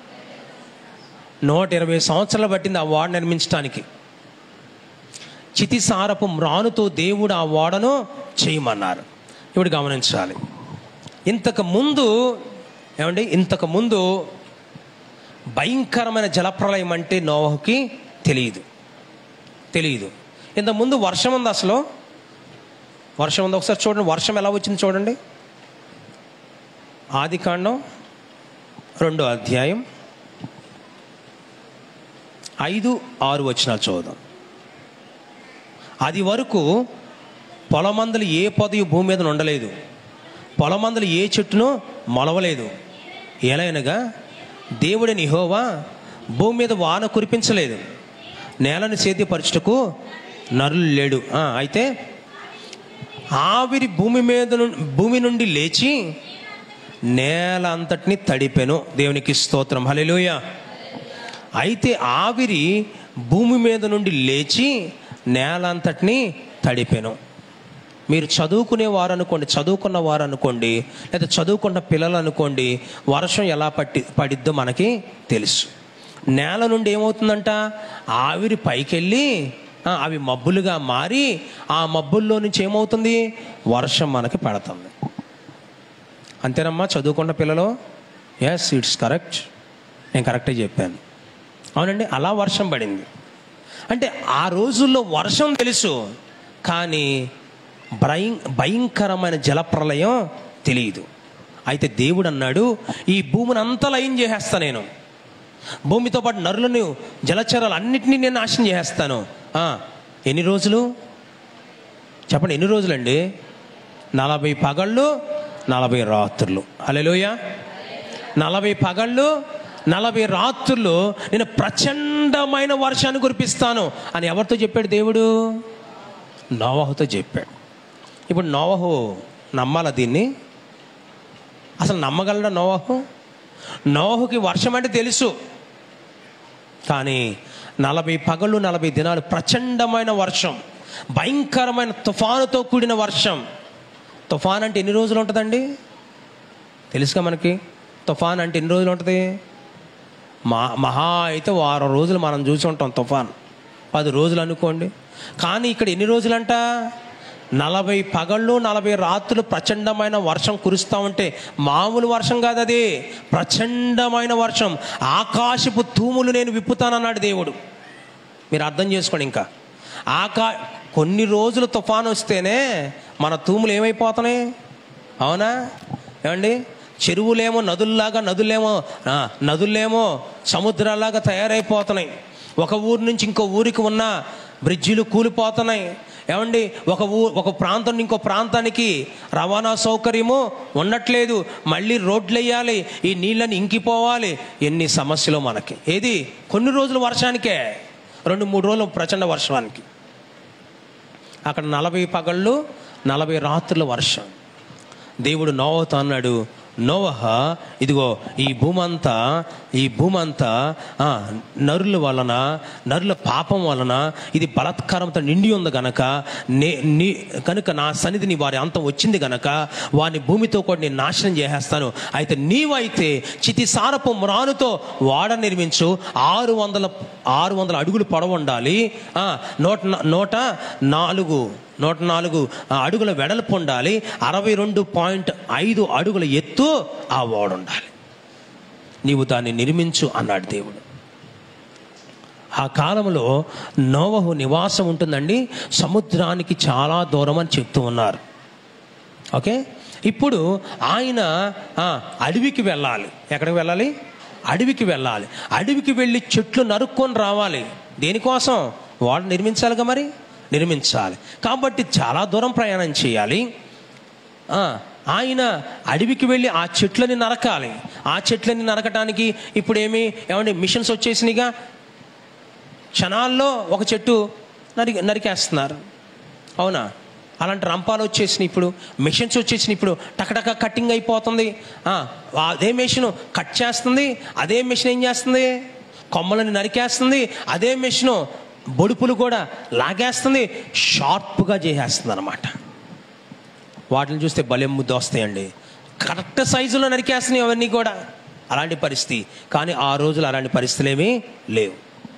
Speaker 2: నూట ఇరవై సంవత్సరాలు పట్టింది ఆ ఓడ నిర్మించడానికి చితిసారపు మ్రానుతో దేవుడు ఆ ఓడను చేయమన్నారు ఇప్పుడు గమనించాలి ఇంతకు ముందు ఏమండి ఇంతకు ముందు భయంకరమైన జలప్రలయం అంటే నోవహుకి తెలియదు తెలియదు ఇంతకు ముందు వర్షం ఉంది అసలు వర్షం ఉంది ఒకసారి చూడండి వర్షం ఎలా వచ్చింది చూడండి ఆది కాండం రెండో అధ్యాయం ఐదు ఆరు వచనాలు చూద్దాం అది వరకు పొలమందులు ఏ పొదయు భూమి మీద ఉండలేదు పొలమందులు ఏ చెట్టును మొలవలేదు ఎలైనగా దేవుడిని నిహోవా భూమి మీద వాన కురిపించలేదు నేలను సేద్యపరచుటకు నరులు లేడు ఆ, అయితే ఆవిరి భూమి మీద నుండి భూమి నుండి లేచి నేల అంతటిని తడిపెను దేవునికి స్తోత్రం హల్లెలూయ అయితే ఆవిరి భూమి మీద నుండి లేచి నేల అంతటిని తడిపెను మీరు చదువుకునే వారు అనుకోండి చదువుకున్న వారు అనుకోండి లేదా చదువుకున్న పిల్లలు అనుకోండి వర్షం ఎలా పట్టి పడిద్దో మనకి తెలుసు నేల నుండి ఏమవుతుందంట ఆవిరి పైకెళ్ళి ఆ, అవి మబ్బులుగా మారి ఆ మబ్బుల్లో నుంచి ఏమవుతుంది వర్షం మనకి పడుతుంది అంతేనమ్మా చదువుకున్న పిల్లలు ఎస్ ఇట్స్ కరెక్ట్ నేను కరెక్టే చెప్పాను అవునండి అలా వర్షం పడింది అంటే ఆ రోజుల్లో వర్షం తెలుసు కానీ భయం భయంకరమైన జలప్రలయం తెలియదు అయితే దేవుడు అన్నాడు ఈ భూమిని అంతా లయం చేసేస్తా నేను భూమితో పాటు నరులను జలచరాలు అన్నిటినీ నేను నాశనం చేసేస్తాను ఆ, ఎన్ని రోజులు చెప్పండి ఎన్ని రోజులండి నలభై పగళ్ళు నలభై రాత్రులు అలెలోయ నలభై పగళ్ళు నలభై రాత్రులు నేను ప్రచండమైన వర్షాన్ని కురిపిస్తాను అని ఎవరితో చెప్పాడు దేవుడు నోవహుతో చెప్పాడు ఇప్పుడు నోవహు నమ్మాలా దీన్ని అసలు నమ్మగలడా నోవహు నోవహుకి వర్షం అంటే తెలుసు కానీ నలభై పగళ్ళు నలభై దినాలు ప్రచండమైన వర్షం భయంకరమైన తుఫానుతో కూడిన వర్షం తుఫాన్ అంటే ఎన్ని రోజులు ఉంటుందండి తెలుసుగా మనకి తుఫాన్ అంటే ఎన్ని రోజులు ఉంటుంది మా మహా అయితే వారం రోజులు మనం చూసి ఉంటాం తుఫాన్ పది రోజులు అనుకోండి కానీ ఇక్కడ ఎన్ని రోజులంట నలభై పగళ్ళు నలభై రాత్రులు ప్రచండమైన వర్షం కురుస్తూ ఉంటే మామూలు వర్షం కాదు అది ప్రచండమైన వర్షం ఆకాశపు తూములు నేను విప్పుతానన్నాడు దేవుడు మీరు అర్థం చేసుకోండి ఇంకా ఆకా కొన్ని రోజులు తుఫాను వస్తేనే మన తూములు ఏమైపోతున్నాయి అవునా ఏమండి చెరువులేమో నదుల్లాగా నదులేమో ఆ, నదులేమో సముద్రాలాగా తయారైపోతున్నాయి ఒక ఊరు నుంచి ఇంకో ఊరికి ఉన్న బ్రిడ్జిలు కూలిపోతున్నాయి ఏమండి ఒక ఊ ఒక ప్రాంతం నుంచి ఇంకో ప్రాంతానికి రవాణా సౌకర్యము ఉండట్లేదు మళ్ళీ రోడ్లు వేయాలి ఈ నీళ్ళని ఇంకిపోవాలి ఎన్ని సమస్యలు మనకి ఏది కొన్ని రోజులు వర్షానికే రెండు మూడు రోజులు ప్రచండ వర్షానికి అక్కడ నలభై పగళ్ళు నలభై రాత్రుల వర్షం దేవుడు నోవతో అన్నాడు నోవహ ఇదిగో ఈ భూమంతా ఈ భూమంతా ఆ, నరుల వలన నరుల పాపం వలన ఇది బలాత్కారంతో నిండి ఉంది గనక నే నీ కనుక నా సన్నిధిని వారి అంతం వచ్చింది గనక వారిని భూమితో కూడా నేను నాశనం చేసేస్తాను అయితే నీవైతే చితిసారపు మ్రానుతో వాడ నిర్మించు ఆరు వందల ఆరు వందల అడుగులు పొడవు ఉండాలి ఆ, నూట నూట నాలుగు నూట నాలుగు అడుగుల వెడల్పు ఉండాలి అరవై రెండు పాయింట్ ఐదు అడుగుల ఎత్తు ఆ ఓడ ఉండాలి నీవు దాన్ని నిర్మించు అన్నాడు దేవుడు ఆ కాలంలో నోవహు నివాసం ఉంటుందండి సముద్రానికి చాలా దూరం అని చెప్తూ ఉన్నారు ఓకే ఇప్పుడు ఆయన ఆ, అడవికి వెళ్ళాలి ఎక్కడికి వెళ్ళాలి అడవికి వెళ్ళాలి అడవికి వెళ్ళి చెట్లు నరుక్కొని రావాలి దేనికోసం వాడు నిర్మించాలిగా మరి నిర్మించాలి కాబట్టి చాలా దూరం ప్రయాణం చేయాలి ఆ, ఆయన అడవికి వెళ్ళి ఆ చెట్లని నరకాలి ఆ చెట్లని నరకటానికి ఇప్పుడు ఏమి ఏమండి మిషన్స్ వచ్చేసినాయిగా క్షణాల్లో ఒక చెట్టు నరికి నరికేస్తున్నారు అవునా అలాంటి రంపాలు వచ్చేసినాయి ఇప్పుడు మిషన్స్ వచ్చేసినాయి ఇప్పుడు టకటక కటింగ్ అయిపోతుంది ఆ, అదే మెషిన్ కట్ చేస్తుంది అదే మెషిన్ ఏం చేస్తుంది కొమ్మలని నరికేస్తుంది అదే మెషిన్ బొడుపులు కూడా లాగేస్తుంది షార్ప్గా చేసేస్తుంది అనమాట వాటిని చూస్తే బలెమ్ము దోస్తాయండి కరెక్ట్ సైజులో నరికేస్తున్నాయి అవన్నీ కూడా అలాంటి పరిస్థితి కానీ ఆ రోజులు అలాంటి పరిస్థితులు ఏమీ లేవు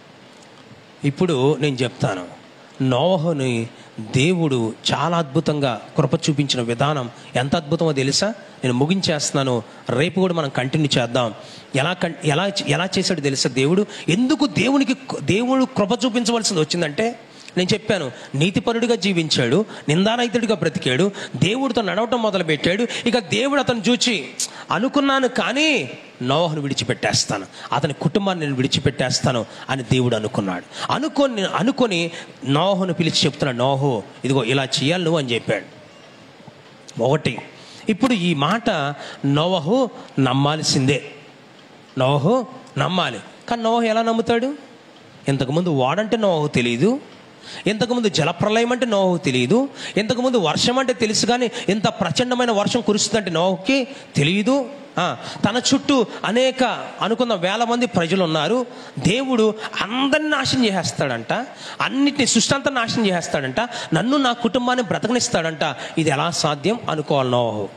Speaker 2: ఇప్పుడు నేను చెప్తాను నోవహుని దేవుడు చాలా అద్భుతంగా కృప చూపించిన విధానం ఎంత అద్భుతమో తెలుసా నేను ముగించేస్తున్నాను రేపు కూడా మనం కంటిన్యూ చేద్దాం ఎలా కన్ ఎలా ఎలా చేశాడు తెలుసా దేవుడు ఎందుకు దేవునికి దేవుడు కృప చూపించవలసింది వచ్చిందంటే నేను చెప్పాను నీతిపరుడిగా జీవించాడు నిందారహితుడిగా బ్రతికాడు దేవుడితో నడవటం మొదలుపెట్టాడు ఇక దేవుడు అతను చూచి అనుకున్నాను కానీ నోహను విడిచిపెట్టేస్తాను అతని కుటుంబాన్ని నేను విడిచిపెట్టేస్తాను అని దేవుడు అనుకున్నాడు అనుకొని అనుకొని నోహను పిలిచి చెప్తున్నాడు నోహో ఇదిగో ఇలా చేయాలి నువ్వు అని చెప్పాడు ఒకటి ఇప్పుడు ఈ మాట నోవహు నమ్మాల్సిందే నోహు నమ్మాలి కానీ నోహు ఎలా నమ్ముతాడు ఇంతకుముందు వాడంటే నోహు తెలియదు ఇంతకుముందు జలప్రలయం అంటే నోహు తెలియదు ఇంతకుముందు వర్షం అంటే తెలుసు కానీ ఇంత ప్రచండమైన వర్షం కురుస్తుందంటే నోహుకి తెలియదు ఆ, తన చుట్టూ అనేక అనుకున్న వేల మంది ప్రజలు ఉన్నారు దేవుడు అందరిని నాశనం చేసేస్తాడంట అన్నిటిని సృష్టి అంతా నాశనం చేసేస్తాడంట నన్ను నా కుటుంబాన్ని బ్రతకనిస్తాడంట ఇది ఎలా సాధ్యం అనుకోవాలి నోహు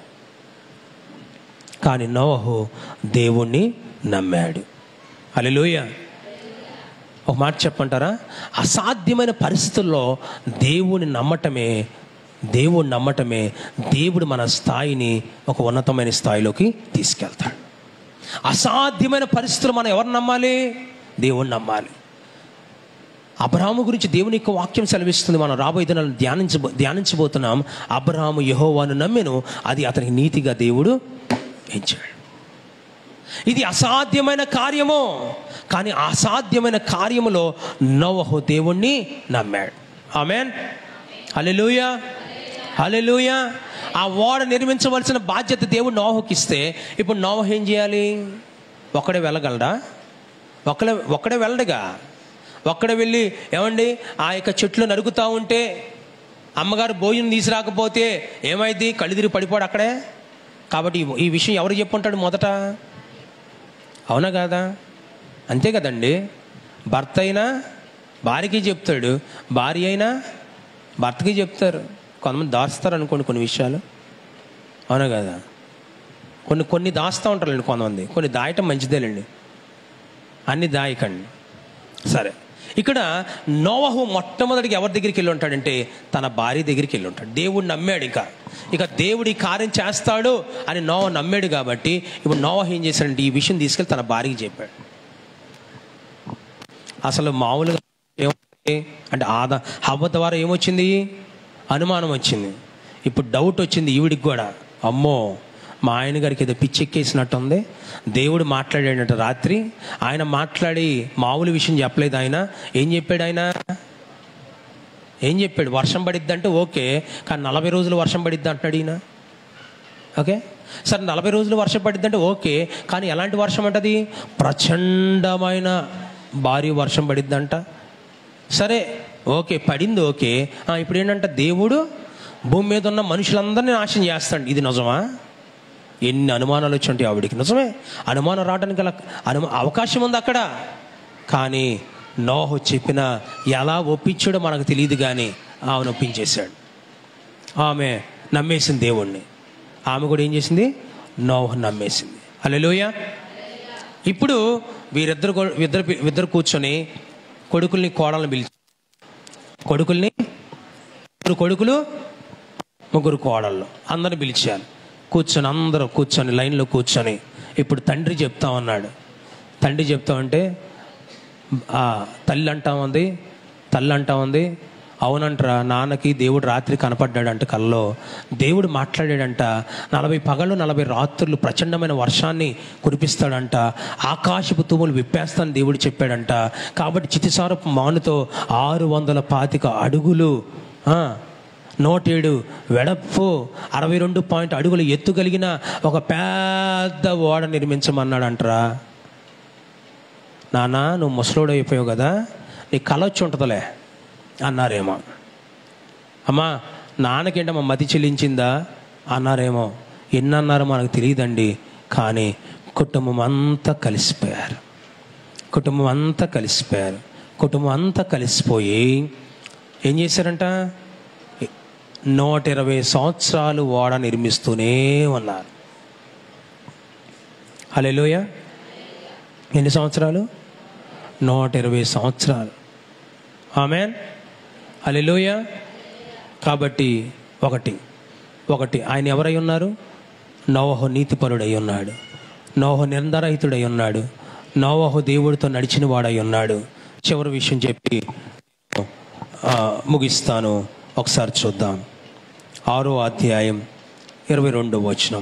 Speaker 2: కానీ నోహు దేవుణ్ణి నమ్మాడు అలెలుయ ఒక మాట చెప్పంటారా అసాధ్యమైన పరిస్థితుల్లో దేవుని నమ్మటమే దేవుడు నమ్మటమే దేవుడు మన స్థాయిని ఒక ఉన్నతమైన స్థాయిలోకి తీసుకెళ్తాడు అసాధ్యమైన పరిస్థితులు మనం ఎవరు నమ్మాలి దేవుణ్ణి నమ్మాలి అబ్రహాము గురించి దేవుని యొక్క వాక్యం సెలవిస్తుంది మనం రాబోయే దినాలను ధ్యానించబో ధ్యానించబోతున్నాం అబ్రహాము యహోవాను నమ్మెను అది అతనికి నీతిగా దేవుడు ఎంచాడు ఇది అసాధ్యమైన కార్యము కానీ అసాధ్యమైన కార్యములో నోవహు దేవుణ్ణి నమ్మాడు ఆమెన్ హల్లెలూయా హల్లెలూయా ఆ ఓడ నిర్మించవలసిన బాధ్యత దేవుడు నోవహుకి ఇస్తే ఇప్పుడు నోవహు ఏం చేయాలి ఒక్కడే వెళ్ళగలడా ఒక్కడే ఒక్కడే వెళ్ళడుగా ఒక్కడే వెళ్ళి ఏమండి ఆ యొక్క చెట్లు నరుకుతూ ఉంటే అమ్మగారు భోజనం తీసుకురాకపోతే ఏమైంది కళ్ళు తిరిగి పడిపోడు అక్కడే కాబట్టి ఈ- ఈ విషయం ఎవరు చెప్పుంటాడు మొదట అవునా కాదా అంతే కదండి భర్త అయినా భార్యకి చెప్తాడు భార్య అయినా భర్తకి చెప్తారు కొంతమంది దాస్తారు అనుకోండి కొన్ని విషయాలు అవునా కదా కొన్ని కొన్ని దాస్తూ ఉంటారండి కొంతమంది కొన్ని దాయటం మంచిదేలేండి అన్ని దాయకండి సరే ఇక్కడ నోవహు మొట్టమొదటికి ఎవరి దగ్గరికి వెళ్ళి ఉంటాడంటే తన భార్య దగ్గరికి వెళ్ళి ఉంటాడు దేవుడు నమ్మాడు ఇక ఇక దేవుడు ఈ కార్యం చేస్తాడు అని నోవ నమ్మాడు కాబట్టి ఇప్పుడు నోవహ ఏం చేశాడంటే ఈ విషయం తీసుకెళ్ళి తన భార్యకి చెప్పాడు అసలు మామూలుగా ఏమవుతుంది అంటే ఆద హవ్వ ద్వారా ఏమొచ్చింది అనుమానం వచ్చింది ఇప్పుడు డౌట్ వచ్చింది ఈవిడికి కూడా అమ్మో మా ఆయన గారికి ఏదో పిచ్చెక్కేసినట్టుంది దేవుడు మాట్లాడాడట రాత్రి ఆయన మాట్లాడి మామూలు విషయం చెప్పలేదు ఆయన ఏం చెప్పాడు ఆయన ఏం చెప్పాడు వర్షం పడిద్ది అంటే ఓకే కానీ నలభై రోజులు వర్షం పడిద్ది అంటున్నాడు ఈయన ఓకే సరే నలభై రోజులు వర్షం పడిద్ది అంటే ఓకే కానీ ఎలాంటి వర్షం అంటది ప్రచండమైన భారీ వర్షం పడిద్దంట సరే ఓకే పడింది ఓకే ఆ, ఇప్పుడు ఏంటంటే దేవుడు భూమి మీద ఉన్న మనుషులందరినీ నాశనం చేస్తాడు ఇది నిజమా ఎన్ని అనుమానాలు వచ్చి ఉంటాయి ఆవిడికి నిజమే అనుమానం రావడానికి గల అను అవకాశం ఉంది అక్కడ కానీ నోహు చెప్పిన ఎలా ఒప్పించాడో మనకు తెలియదు కానీ ఆమెను ఒప్పించేశాడు ఆమె నమ్మేసింది దేవుణ్ణి ఆమె కూడా ఏం చేసింది నోహు నమ్మేసింది హల్లెలూయా ఇప్పుడు వీరిద్దరు కూ- ఇద్దరు పి- ఇద్దరు కూర్చొని కొడుకుల్ని కోడల్ని పిలిచి కొడుకుల్ని ముగ్గురు కొడుకులు ముగ్గురు కోడళ్ళు అందరిని పిలిచాను కూర్చొని అందరూ కూర్చొని లైన్లో కూర్చొని ఇప్పుడు తండ్రి చెప్తా ఉన్నాడు తండ్రి చెప్తా ఉంటే ఆ, తల్లి అంటా ఉంది తల్లి అంటా ఉంది అవునంటరా నాన్నకి దేవుడు రాత్రి కనపడ్డాడంట కల్లో దేవుడు మాట్లాడాడంట నలభై పగళ్ళు నలభై రాత్రులు ప్రచండమైన వర్షాన్ని కురిపిస్తాడంట ఆకాశపు తూములు విప్పేస్తాను దేవుడు చెప్పాడంట కాబట్టి చితిసారపు మానుతో ఆరు వందల పాతిక అడుగులు ఆ, నూటేడు వెడప్పు అరవై రెండు పాయింట్ అడుగులు ఎత్తు కలిగిన ఒక పెద్ద ఓడ నిర్మించమన్నాడంటరా నాన్న నువ్వు ముసలోడు అయిపోయావు కదా నీ కళ వచ్చి ఉంటుందిలే అన్నారేమో అమ్మా నాన్నకేంటమ్మా మతి చెల్లించిందా అన్నారేమో ఎన్ని అన్నారో మనకు తెలియదండి కానీ కుటుంబం అంతా కలిసిపోయారు కుటుంబం అంతా కలిసిపోయారు కుటుంబం అంతా కలిసిపోయి ఏం చేశారంట నూట ఇరవై సంవత్సరాలు ఓడ నిర్మిస్తూనే ఉన్నారు హలోయ ఎన్ని సంవత్సరాలు నూట ఇరవై సంవత్సరాలు ఆమెన్ హలోయ కాబట్టి ఒకటి ఒకటి ఆయన ఎవరై ఉన్నారు నోవహు నీతిపరుడై ఉన్నాడు నోహు నిరంధరహితుడై ఉన్నాడు నోవహు దేవుడితో నడిచిన వాడై ఉన్నాడు చివరి విషయం చెప్పి ఆ, ముగిస్తాను ఒకసారి చూద్దాం ఆరో అధ్యాయం ఇరవై రెండో వచనం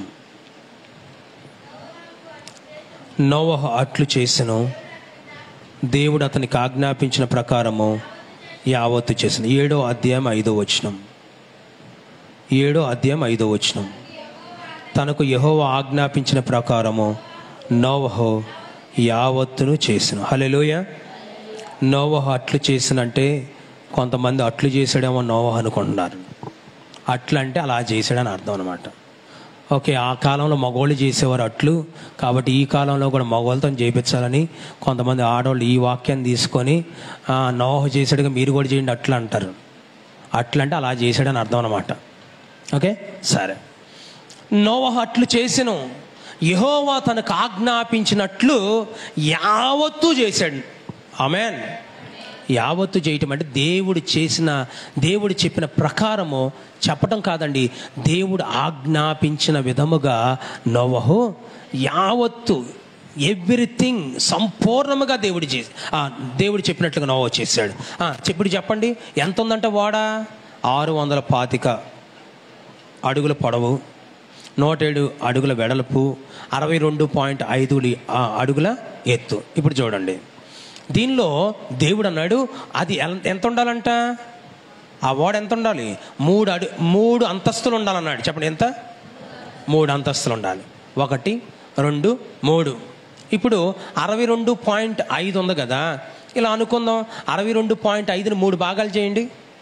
Speaker 2: నోవహ అట్లు చేసెను దేవుడు అతనికి ఆజ్ఞాపించిన ప్రకారము యావత్తు చేసిన ఏడో అధ్యాయం ఐదో వచనం ఏడో అధ్యాయం ఐదో వచనం తనకు యెహోవా ఆజ్ఞాపించిన ప్రకారము నోవహో యావత్తును చేసిన హలెలోయ నోవహ అట్లు చేసినంటే కొంతమంది అట్లు చేసాడేమో నోవహ అనుకుంటున్నారు అట్లు అంటే అలా చేశాడని అర్థం అనమాట ఓకే ఆ కాలంలో మగవాళ్ళు చేసేవారు అట్లు కాబట్టి ఈ కాలంలో కూడా మగవాళ్ళతో చేయించాలని కొంతమంది ఆడవాళ్ళు ఈ వాక్యాన్ని తీసుకొని "ఆ, నోహ చేసాడుగా మీరు కూడా చేయండి అట్లు అంటారు అట్లు అంటే అలా చేశాడని అర్థం అనమాట ఓకే సరే నోవహ అట్లు చేసెను యెహోవా తనకు ఆజ్ఞాపించినట్లు యావత్తు చేశాడు ఆమెన్ యావత్తు చేయటం అంటే దేవుడు చేసిన దేవుడు చెప్పిన ప్రకారము చెప్పటం కాదండి దేవుడు ఆజ్ఞాపించిన విధముగా నోవహు యావత్తు ఎవ్రీథింగ్ సంపూర్ణముగా దేవుడు చేసి ఆ, దేవుడు చెప్పినట్లుగా నోవహు చేశాడు ఆ, ఇప్పుడు చెప్పండి ఎంత ఉందంట వాడ ఆరు వందల పాతిక అడుగుల పొడవు నూటేడు అడుగుల వెడల్పు అరవై రెండు పాయింట్ ఐదు అడుగుల ఎత్తు ఇప్పుడు చూడండి దీనిలో దేవుడు అన్నాడు అది ఎల్- ఎంత ఉండాలంట ఆ ఓడ ఎంత ఉండాలి మూడు అడు మూడు అంతస్తులు ఉండాలన్నాడు చెప్పండి ఎంత మూడు అంతస్తులు ఉండాలి ఒకటి రెండు మూడు ఇప్పుడు అరవై రెండు పాయింట్ ఐదు ఉంది కదా ఇలా అనుకుందాం అరవై రెండు పాయింట్ ఐదుని మూడు భాగాలు చేయండి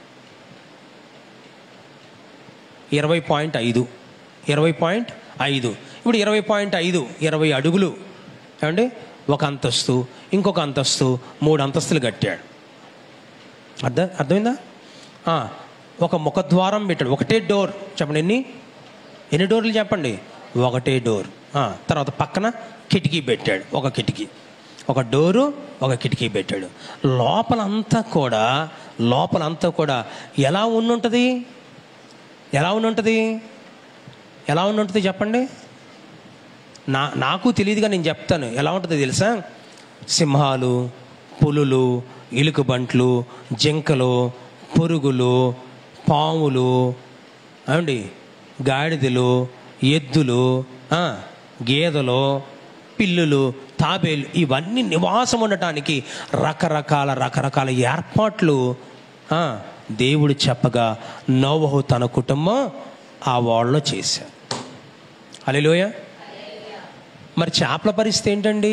Speaker 2: ఇరవై పాయింట్ ఐదు ఇరవై పాయింట్ ఐదు ఇప్పుడు ఇరవై పాయింట్ ఐదు ఇరవై అడుగులు ఏమండి ఒక అంతస్తు ఇంకొక అంతస్తు మూడు అంతస్తులు కట్టాడు అర్థం అర్థమైందా ఆ, ఒక ముఖద్వారం పెట్టాడు ఒకటే డోర్ చెప్పండి ఎన్ని ఎన్ని డోర్లు చెప్పండి ఒకటే డోర్ ఆ, తర్వాత పక్కన కిటికీ పెట్టాడు ఒక కిటికీ ఒక డోరు ఒక కిటికీ పెట్టాడు లోపలంతా కూడా లోపలంతా కూడా ఎలా ఉండుంటుంది ఎలా ఉండుంటుంది ఎలా ఉండుంటుంది చెప్పండి నా నాకు తెలియదుగా నేను చెప్తాను ఎలా ఉంటుందో తెలుసా సింహాలు పులులు ఎలుకబంట్లు జింకలు పురుగులు పాములు ఏమండి గాడిదలు ఎద్దులు ఆ, గేదెలు పిల్లులు తాబేలు ఇవన్నీ నివాసం ఉండటానికి రకరకాల రకరకాల ఏర్పాట్లు ఆ, దేవుడు చెప్పగా నోవహు తన కుటుంబం ఆ వాళ్ళలో చేశారు అలెలోయ మరి చేపల పరిస్థితి ఏంటండి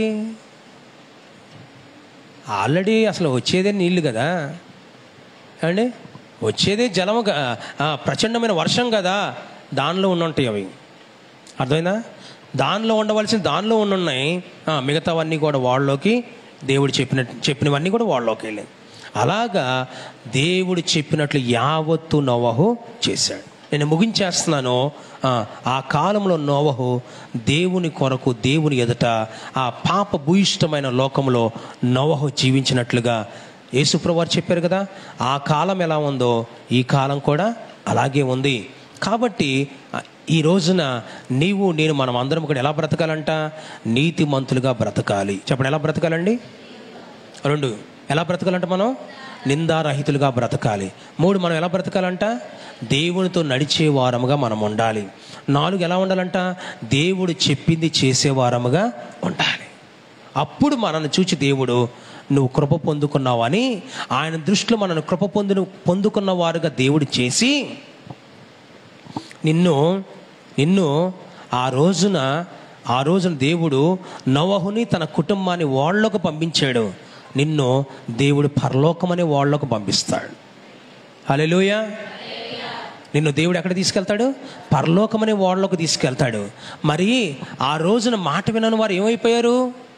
Speaker 2: ఆల్రెడీ అసలు వచ్చేదే నీళ్ళు కదా అండి వచ్చేదే జలము క- ఆ, ప్రచండమైన వర్షం కదా దానిలో ఉండుంటాయి అవి అర్థమైందా దానిలో ఉండవలసిన దానిలో ఉండున్నాయి ఆ, మిగతావన్నీ కూడా వాళ్ళలోకి దేవుడు చెప్పిన చెప్పినవన్నీ కూడా వాళ్ళలోకి వెళ్ళాయి అలాగా దేవుడు చెప్పినట్లు యావత్తు నోవహు చేశాడు నేను ముగించేస్తున్నాను ఆ, ఆ కాలంలో నోవహు దేవుని కొరకు దేవుని ఎదుట ఆ పాప భూయిష్టమైన లోకంలో నోవహు జీవించినట్లుగా యేసుప్రభు వారు చెప్పారు కదా ఆ కాలం ఎలా ఉందో ఈ కాలం కూడా అలాగే ఉంది కాబట్టి ఆ, ఈ రోజున నీవు నేను మనం అందరం కూడా ఎలా బ్రతకాలంట నీతిమంతులుగా బ్రతకాలి చెప్పండి ఎలా బ్రతకాలండి రెండు ఎలా బ్రతకాలంట మనం నిందారహితులుగా బ్రతకాలి మూడు మనం ఎలా బ్రతకాలంట దేవునితో నడిచే వారముగా మనం ఉండాలి నాలుగు ఎలా ఉండాలంట దేవుడు చెప్పింది చేసే వారముగా ఉండాలి అప్పుడు మనల్ని చూచి దేవుడు నువ్వు కృప పొందుకున్నావని ఆయన దృష్టిలో మనల్ని కృప పొందిన పొందుకున్న వారుగా దేవుడు చేసి నిన్ను నిన్ను ఆ రోజున ఆ రోజున దేవుడు నవహుని తన కుటుంబాన్ని వాళ్ళకు పంపించాడు నిన్ను దేవుడు పరలోకమనే వాళ్ళకు పంపిస్తాడు హల్లెలూయా నిన్ను దేవుడు ఎక్కడ తీసుకెళ్తాడు పరలోకమనే వాళ్ళకు తీసుకెళ్తాడు మరి ఆ రోజున మాట వినని వారు ఏమైపోయారు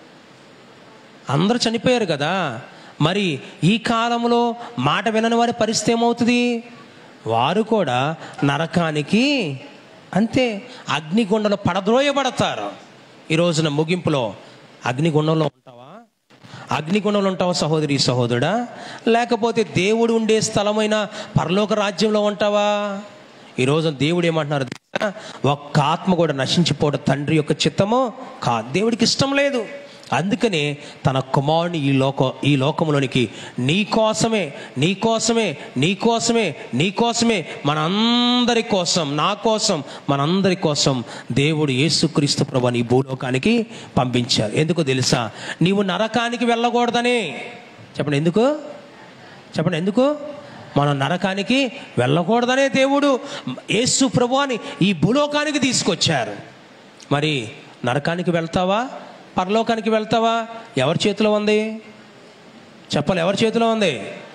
Speaker 2: అందరూ చనిపోయారు కదా మరి ఈ కాలంలో మాట వినని వారి పరిస్థితి ఏమవుతుంది వారు కూడా నరకానికి అంతే అగ్నిగుండంలో పడద్రోయబడతారు ఈ రోజున ముగింపులో అగ్నిగుండంలో ఉంటావా అగ్నిగుణంలో ఉంటావా సహోదరి సహోదరుడా లేకపోతే దేవుడు ఉండే స్థలమైన పరలోక రాజ్యంలో ఉంటావా ఈరోజు దేవుడు ఏమంటున్నారు తెలుసా? ఒక్క ఆత్మ కూడా నశించిపోవడం తండ్రి యొక్క చిత్తము కా దేవుడికి ఇష్టం లేదు అందుకనే తన కుమారుని ఈ లోక ఈ లోకంలోనికి నీ కోసమే నీ కోసమే నీ కోసమే నీ కోసమే మనందరి కోసం నా కోసం మనందరి కోసం దేవుడు యేసుక్రీస్తు ప్రభుని ఈ భూలోకానికి పంపించారు ఎందుకు తెలుసా నీవు నరకానికి వెళ్ళకూడదని చెప్పండి ఎందుకు చెప్పండి ఎందుకు మనం నరకానికి వెళ్ళకూడదనే దేవుడు యేసు ప్రభువాని ఈ భూలోకానికి తీసుకొచ్చారు మరి నరకానికి వెళ్తావా పరలోకానికి వెళ్తావా ఎవరి చేతిలో ఉంది చెప్పాలి ఎవరి చేతిలో ఉంది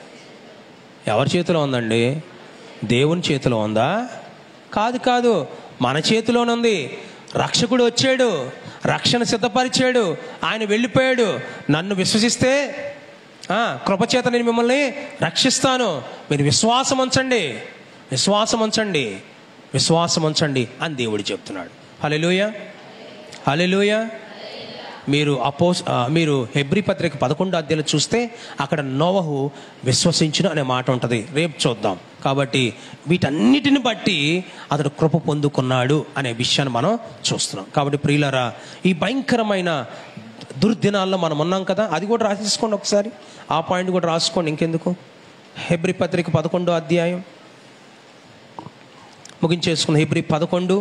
Speaker 2: ఎవరి చేతిలో ఉందండి దేవుని చేతిలో ఉందా కాదు కాదు మన చేతిలోనే ఉంది రక్షకుడు వచ్చాడు రక్షణ సిద్ధపరిచాడు ఆయన వెళ్ళిపోయాడు నన్ను విశ్వసిస్తే ఆ, కృపచేత నేను మిమ్మల్ని రక్షిస్తాను మీరు విశ్వాసం ఉంచండి విశ్వాసం ఉంచండి విశ్వాసం ఉంచండి అని దేవుడు చెప్తున్నాడు హలెలూయ హలెలూయ మీరు అపోస్ ఆ, మీరు హెబ్రి పత్రిక పదకొండు అధ్యాయులు చూస్తే అక్కడ నోవహు విశ్వసించును అనే మాట ఉంటుంది రేపు చూద్దాం కాబట్టి వీటన్నిటిని బట్టి అతడు కృప పొందుకున్నాడు అనే విషయాన్ని మనం చూస్తున్నాం కాబట్టి ప్రియులరా ఈ భయంకరమైన దుర్దినాల్లో మనం ఉన్నాం కదా అది కూడా రాసేసుకోండి ఒకసారి ఆ పాయింట్ కూడా రాసుకోండి ఇంకెందుకు హెబ్రి పత్రిక పదకొండో అధ్యాయం ముగించేసుకుందాం హెబ్రి పదకొండు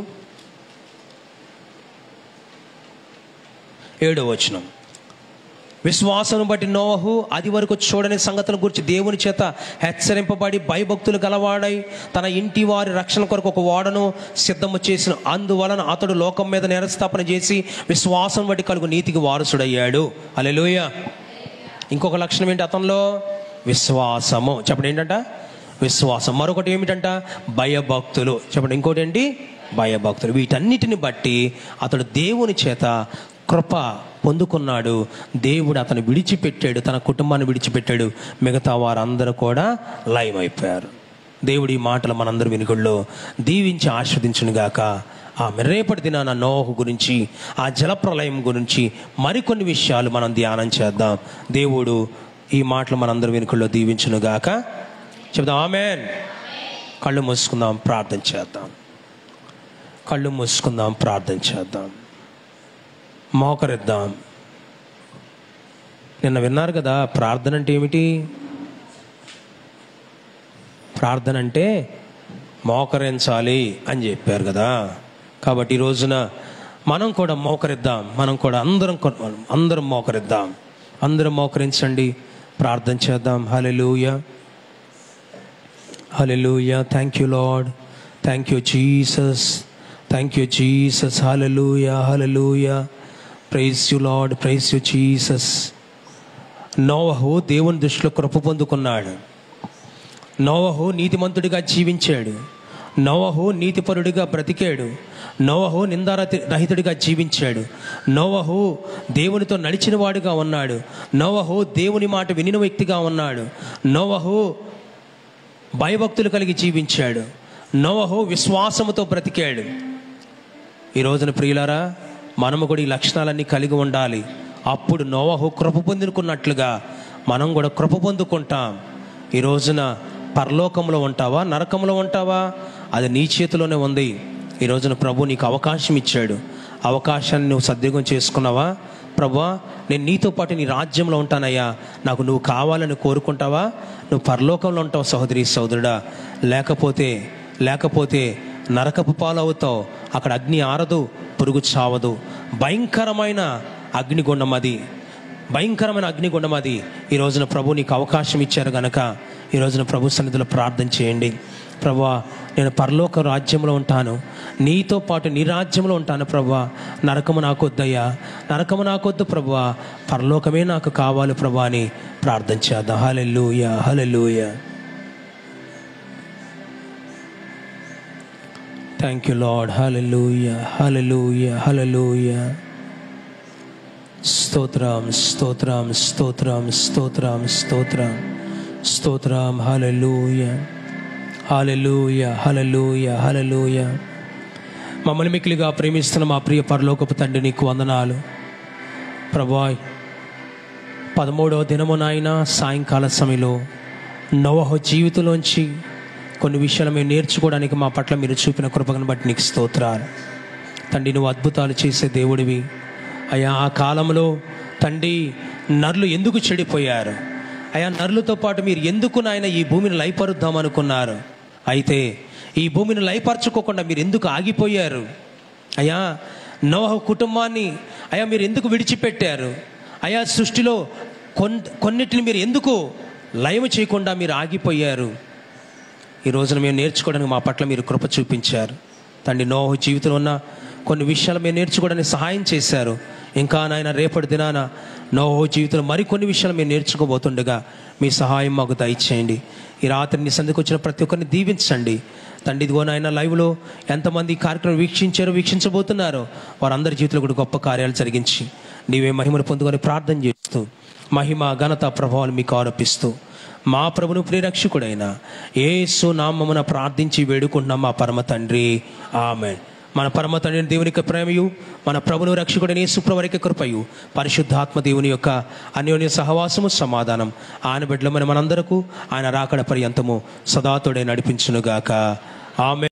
Speaker 2: ఏడో వచనం విశ్వాసం బట్టి నోవహు అది వరకు చూడని సంగతుల గురించి దేవుని చేత హెచ్చరింపబడి భయభక్తులు గలవాడై తన ఇంటి వారి రక్షణ కొరకు ఒక ఓడను సిద్ధము చేసిన అందువలన అతడు లోకం మీద నేరస్థాపన చేసి విశ్వాసం బట్టి కలుగు నీతికి వారసుడయ్యాడు అలెలుయ ఇంకొక లక్షణం ఏంటి అతనిలో విశ్వాసము చెప్పండి ఏంటంట విశ్వాసం మరొకటి ఏమిటంట భయభక్తులు చెప్పండి ఇంకోటి ఏంటి భయభక్తులు వీటన్నిటిని బట్టి అతడు దేవుని చేత కృప పొందుకున్నాడు దేవుడు అతను విడిచిపెట్టాడు తన కుటుంబాన్ని విడిచిపెట్టాడు మిగతా వారందరూ కూడా లయమైపోయారు దేవుడి ఈ మాటలు మనందరి వెనుకల్లో దీవించి ఆస్వాదించును గాక ఆ రేపటి దినాన నోహు గురించి ఆ జలప్రలయం గురించి మరికొన్ని విషయాలు మనం ధ్యానం చేద్దాం దేవుడు ఈ మాటలు మనందరి వెనుకల్లో దీవించును గాక చెప్దాం ఆమెన్ కళ్ళు మూసుకుందాం ప్రార్థన చేద్దాం కళ్ళు మూసుకుందాం ప్రార్థన చేద్దాం మోకరిద్దాం నిన్న విన్నారు కదా ప్రార్థన అంటే ఏమిటి ప్రార్థన అంటే మోకరించాలి అని చెప్పారు కదా కాబట్టి ఈ రోజున మనం కూడా మోకరిద్దాం మనం కూడా అందరం కొ- అందరం మోకరిద్దాం అందరం మోకరించండి ప్రార్థన చేద్దాం హలెలూయ హలెలూయ thank you Lord thank you Jesus thank you Jesus హలెలూయ హలెలూయ praise you Lord praise you Jesus నోవహు దేవుని దృష్టిలో కృప పొందుకున్నాడు నోవహు నీతిమంతుడిగా జీవించాడు నోవహు నీతిపరుడిగా బ్రతికాడు నోవహు నిందారతి రహితుడిగా జీవించాడు నోవహు దేవునితో నడిచిన వాడుగా ఉన్నాడు నోవహు దేవుని మాట వినిన వ్యక్తిగా ఉన్నాడు నోవహు భయభక్తులు కలిగి జీవించాడు నోవహు విశ్వాసముతో బ్రతికాడు ఈ రోజున ప్రియులారా మనము కూడా ఈ లక్షణాలన్నీ కలిగి ఉండాలి అప్పుడు నోవహు కృప పొందుకున్నట్లుగా మనం కూడా కృప పొందుకుంటాం ఈ రోజున పరలోకంలో ఉంటావా నరకంలో ఉంటావా అది నీ చేతిలోనే ఉంది ఈ రోజున ప్రభు నీకు అవకాశం ఇచ్చాడు అవకాశాన్ని నువ్వు సద్వినియోగం చేసుకున్నావా ప్రభా నేను నీతో పాటు నీ రాజ్యంలో ఉంటానయ్యా నాకు నువ్వు కావాలని కోరుకుంటావా నువ్వు పరలోకంలో ఉంటావు సహోదరి సహోదరుడా లేకపోతే లేకపోతే నరకపు పాలవుతావు అక్కడ అగ్ని ఆరదు పురుగు చావదు భయంకరమైన అగ్నిగుండం అది భయంకరమైన అగ్నిగుండం అది ఈ రోజున ప్రభు నీకు అవకాశం ఇచ్చారు గనక ఈ రోజున ప్రభు సన్నిధిలో ప్రార్థన చేయండి ప్రభా నేను పరలోక రాజ్యంలో ఉంటాను నీతో పాటు నీ రాజ్యంలో ఉంటాను ప్రభా నరకము నాకొద్దయ్యా నరకము నాకొద్దు ప్రభా పరలోకమే నాకు కావాలి ప్రభా అని ప్రార్థన చేద్దాం hallelujah hallelujah thank you lord hallelujah hallelujah hallelujah స్తోత్రం స్తోత్రం స్తోత్రం స్తోత్రం స్తోత్రం స్తోత్రం హలెల్లుయ హలెల్లుయ హలెల్లుయ హలెల్లుయ మమ్మల్ని మిక్కిలిగా ప్రేమిస్తున్న మా ప్రియ పరలోకపు తండ్రి నీకు వందనాలు ప్రభాయ్ పదమూడవ దినము నాయన సాయంకాల సమయంలో నవహ జీవితంలోంచి కొన్ని విషయాలు మేము నేర్చుకోవడానికి మా పట్ల మీరు చూపిన కృపను బట్టి నీకు స్తోత్రాలు తండ్రి నువ్వు అద్భుతాలు చేసే దేవుడివి అయ్యా ఆ కాలంలో తండ్రి నరులు ఎందుకు చెడిపోయారు అయా నరులతో పాటు మీరు ఎందుకు నాయన ఈ భూమిని లయపరుద్దాం అనుకున్నారు అయితే ఈ భూమిని లయపరచుకోకుండా మీరు ఎందుకు ఆగిపోయారు అయ్యా నోహ కుటుంబాన్ని అయ్యా మీరు ఎందుకు విడిచిపెట్టారు అయా సృష్టిలో కొన్ కొన్నిటిని మీరు ఎందుకు లయము చేయకుండా మీరు ఆగిపోయారు ఈ రోజున మేము నేర్చుకోవడానికి మా పట్ల మీరు కృప చూపించారు తండ్రి నోహు జీవితంలో ఉన్న కొన్ని విషయాలు మేము నేర్చుకోవడానికి సహాయం చేశారు ఇంకా నాయన రేపటి దినాన నోహో జీవితంలో మరికొన్ని విషయాలు మేము నేర్చుకోబోతుండగా మీ సహాయం మాకు దయచేయండి ఈ రాత్రి నీ సందుకు వచ్చిన ప్రతి ఒక్కరిని దీవించండి తండ్రి ఇదిగో నాయన లైవ్లో ఎంతమంది ఈ కార్యక్రమం వీక్షించారో వీక్షించబోతున్నారో వారందరి జీవితంలో కూడా గొప్ప కార్యాలు జరిగించి నీవే మహిమను పొందుకొని ప్రార్థన చేస్తూ మహిమ ఘనత ప్రభావాలు మీకు ఆరోపిస్తూ మా ప్రభును ప్రియరక్షకుడైన ఏసు నామమున ప్రార్థించి వేడుకుంటున్నాం మా పరమ తండ్రి ఆమె మన పరమ తండ్రి దేవుని యొక్క ప్రేమయు మన ప్రభును రక్షకుడైన యేసుప్రవరికి కృపయు పరిశుద్ధాత్మ దేవుని యొక్క అన్యోన్య సహవాసము సమాధానం ఆయన బిడ్డలమైన మనందరకు ఆయన రాకడ పర్యంతము సదాతుడే నడిపించునుగాక ఆమె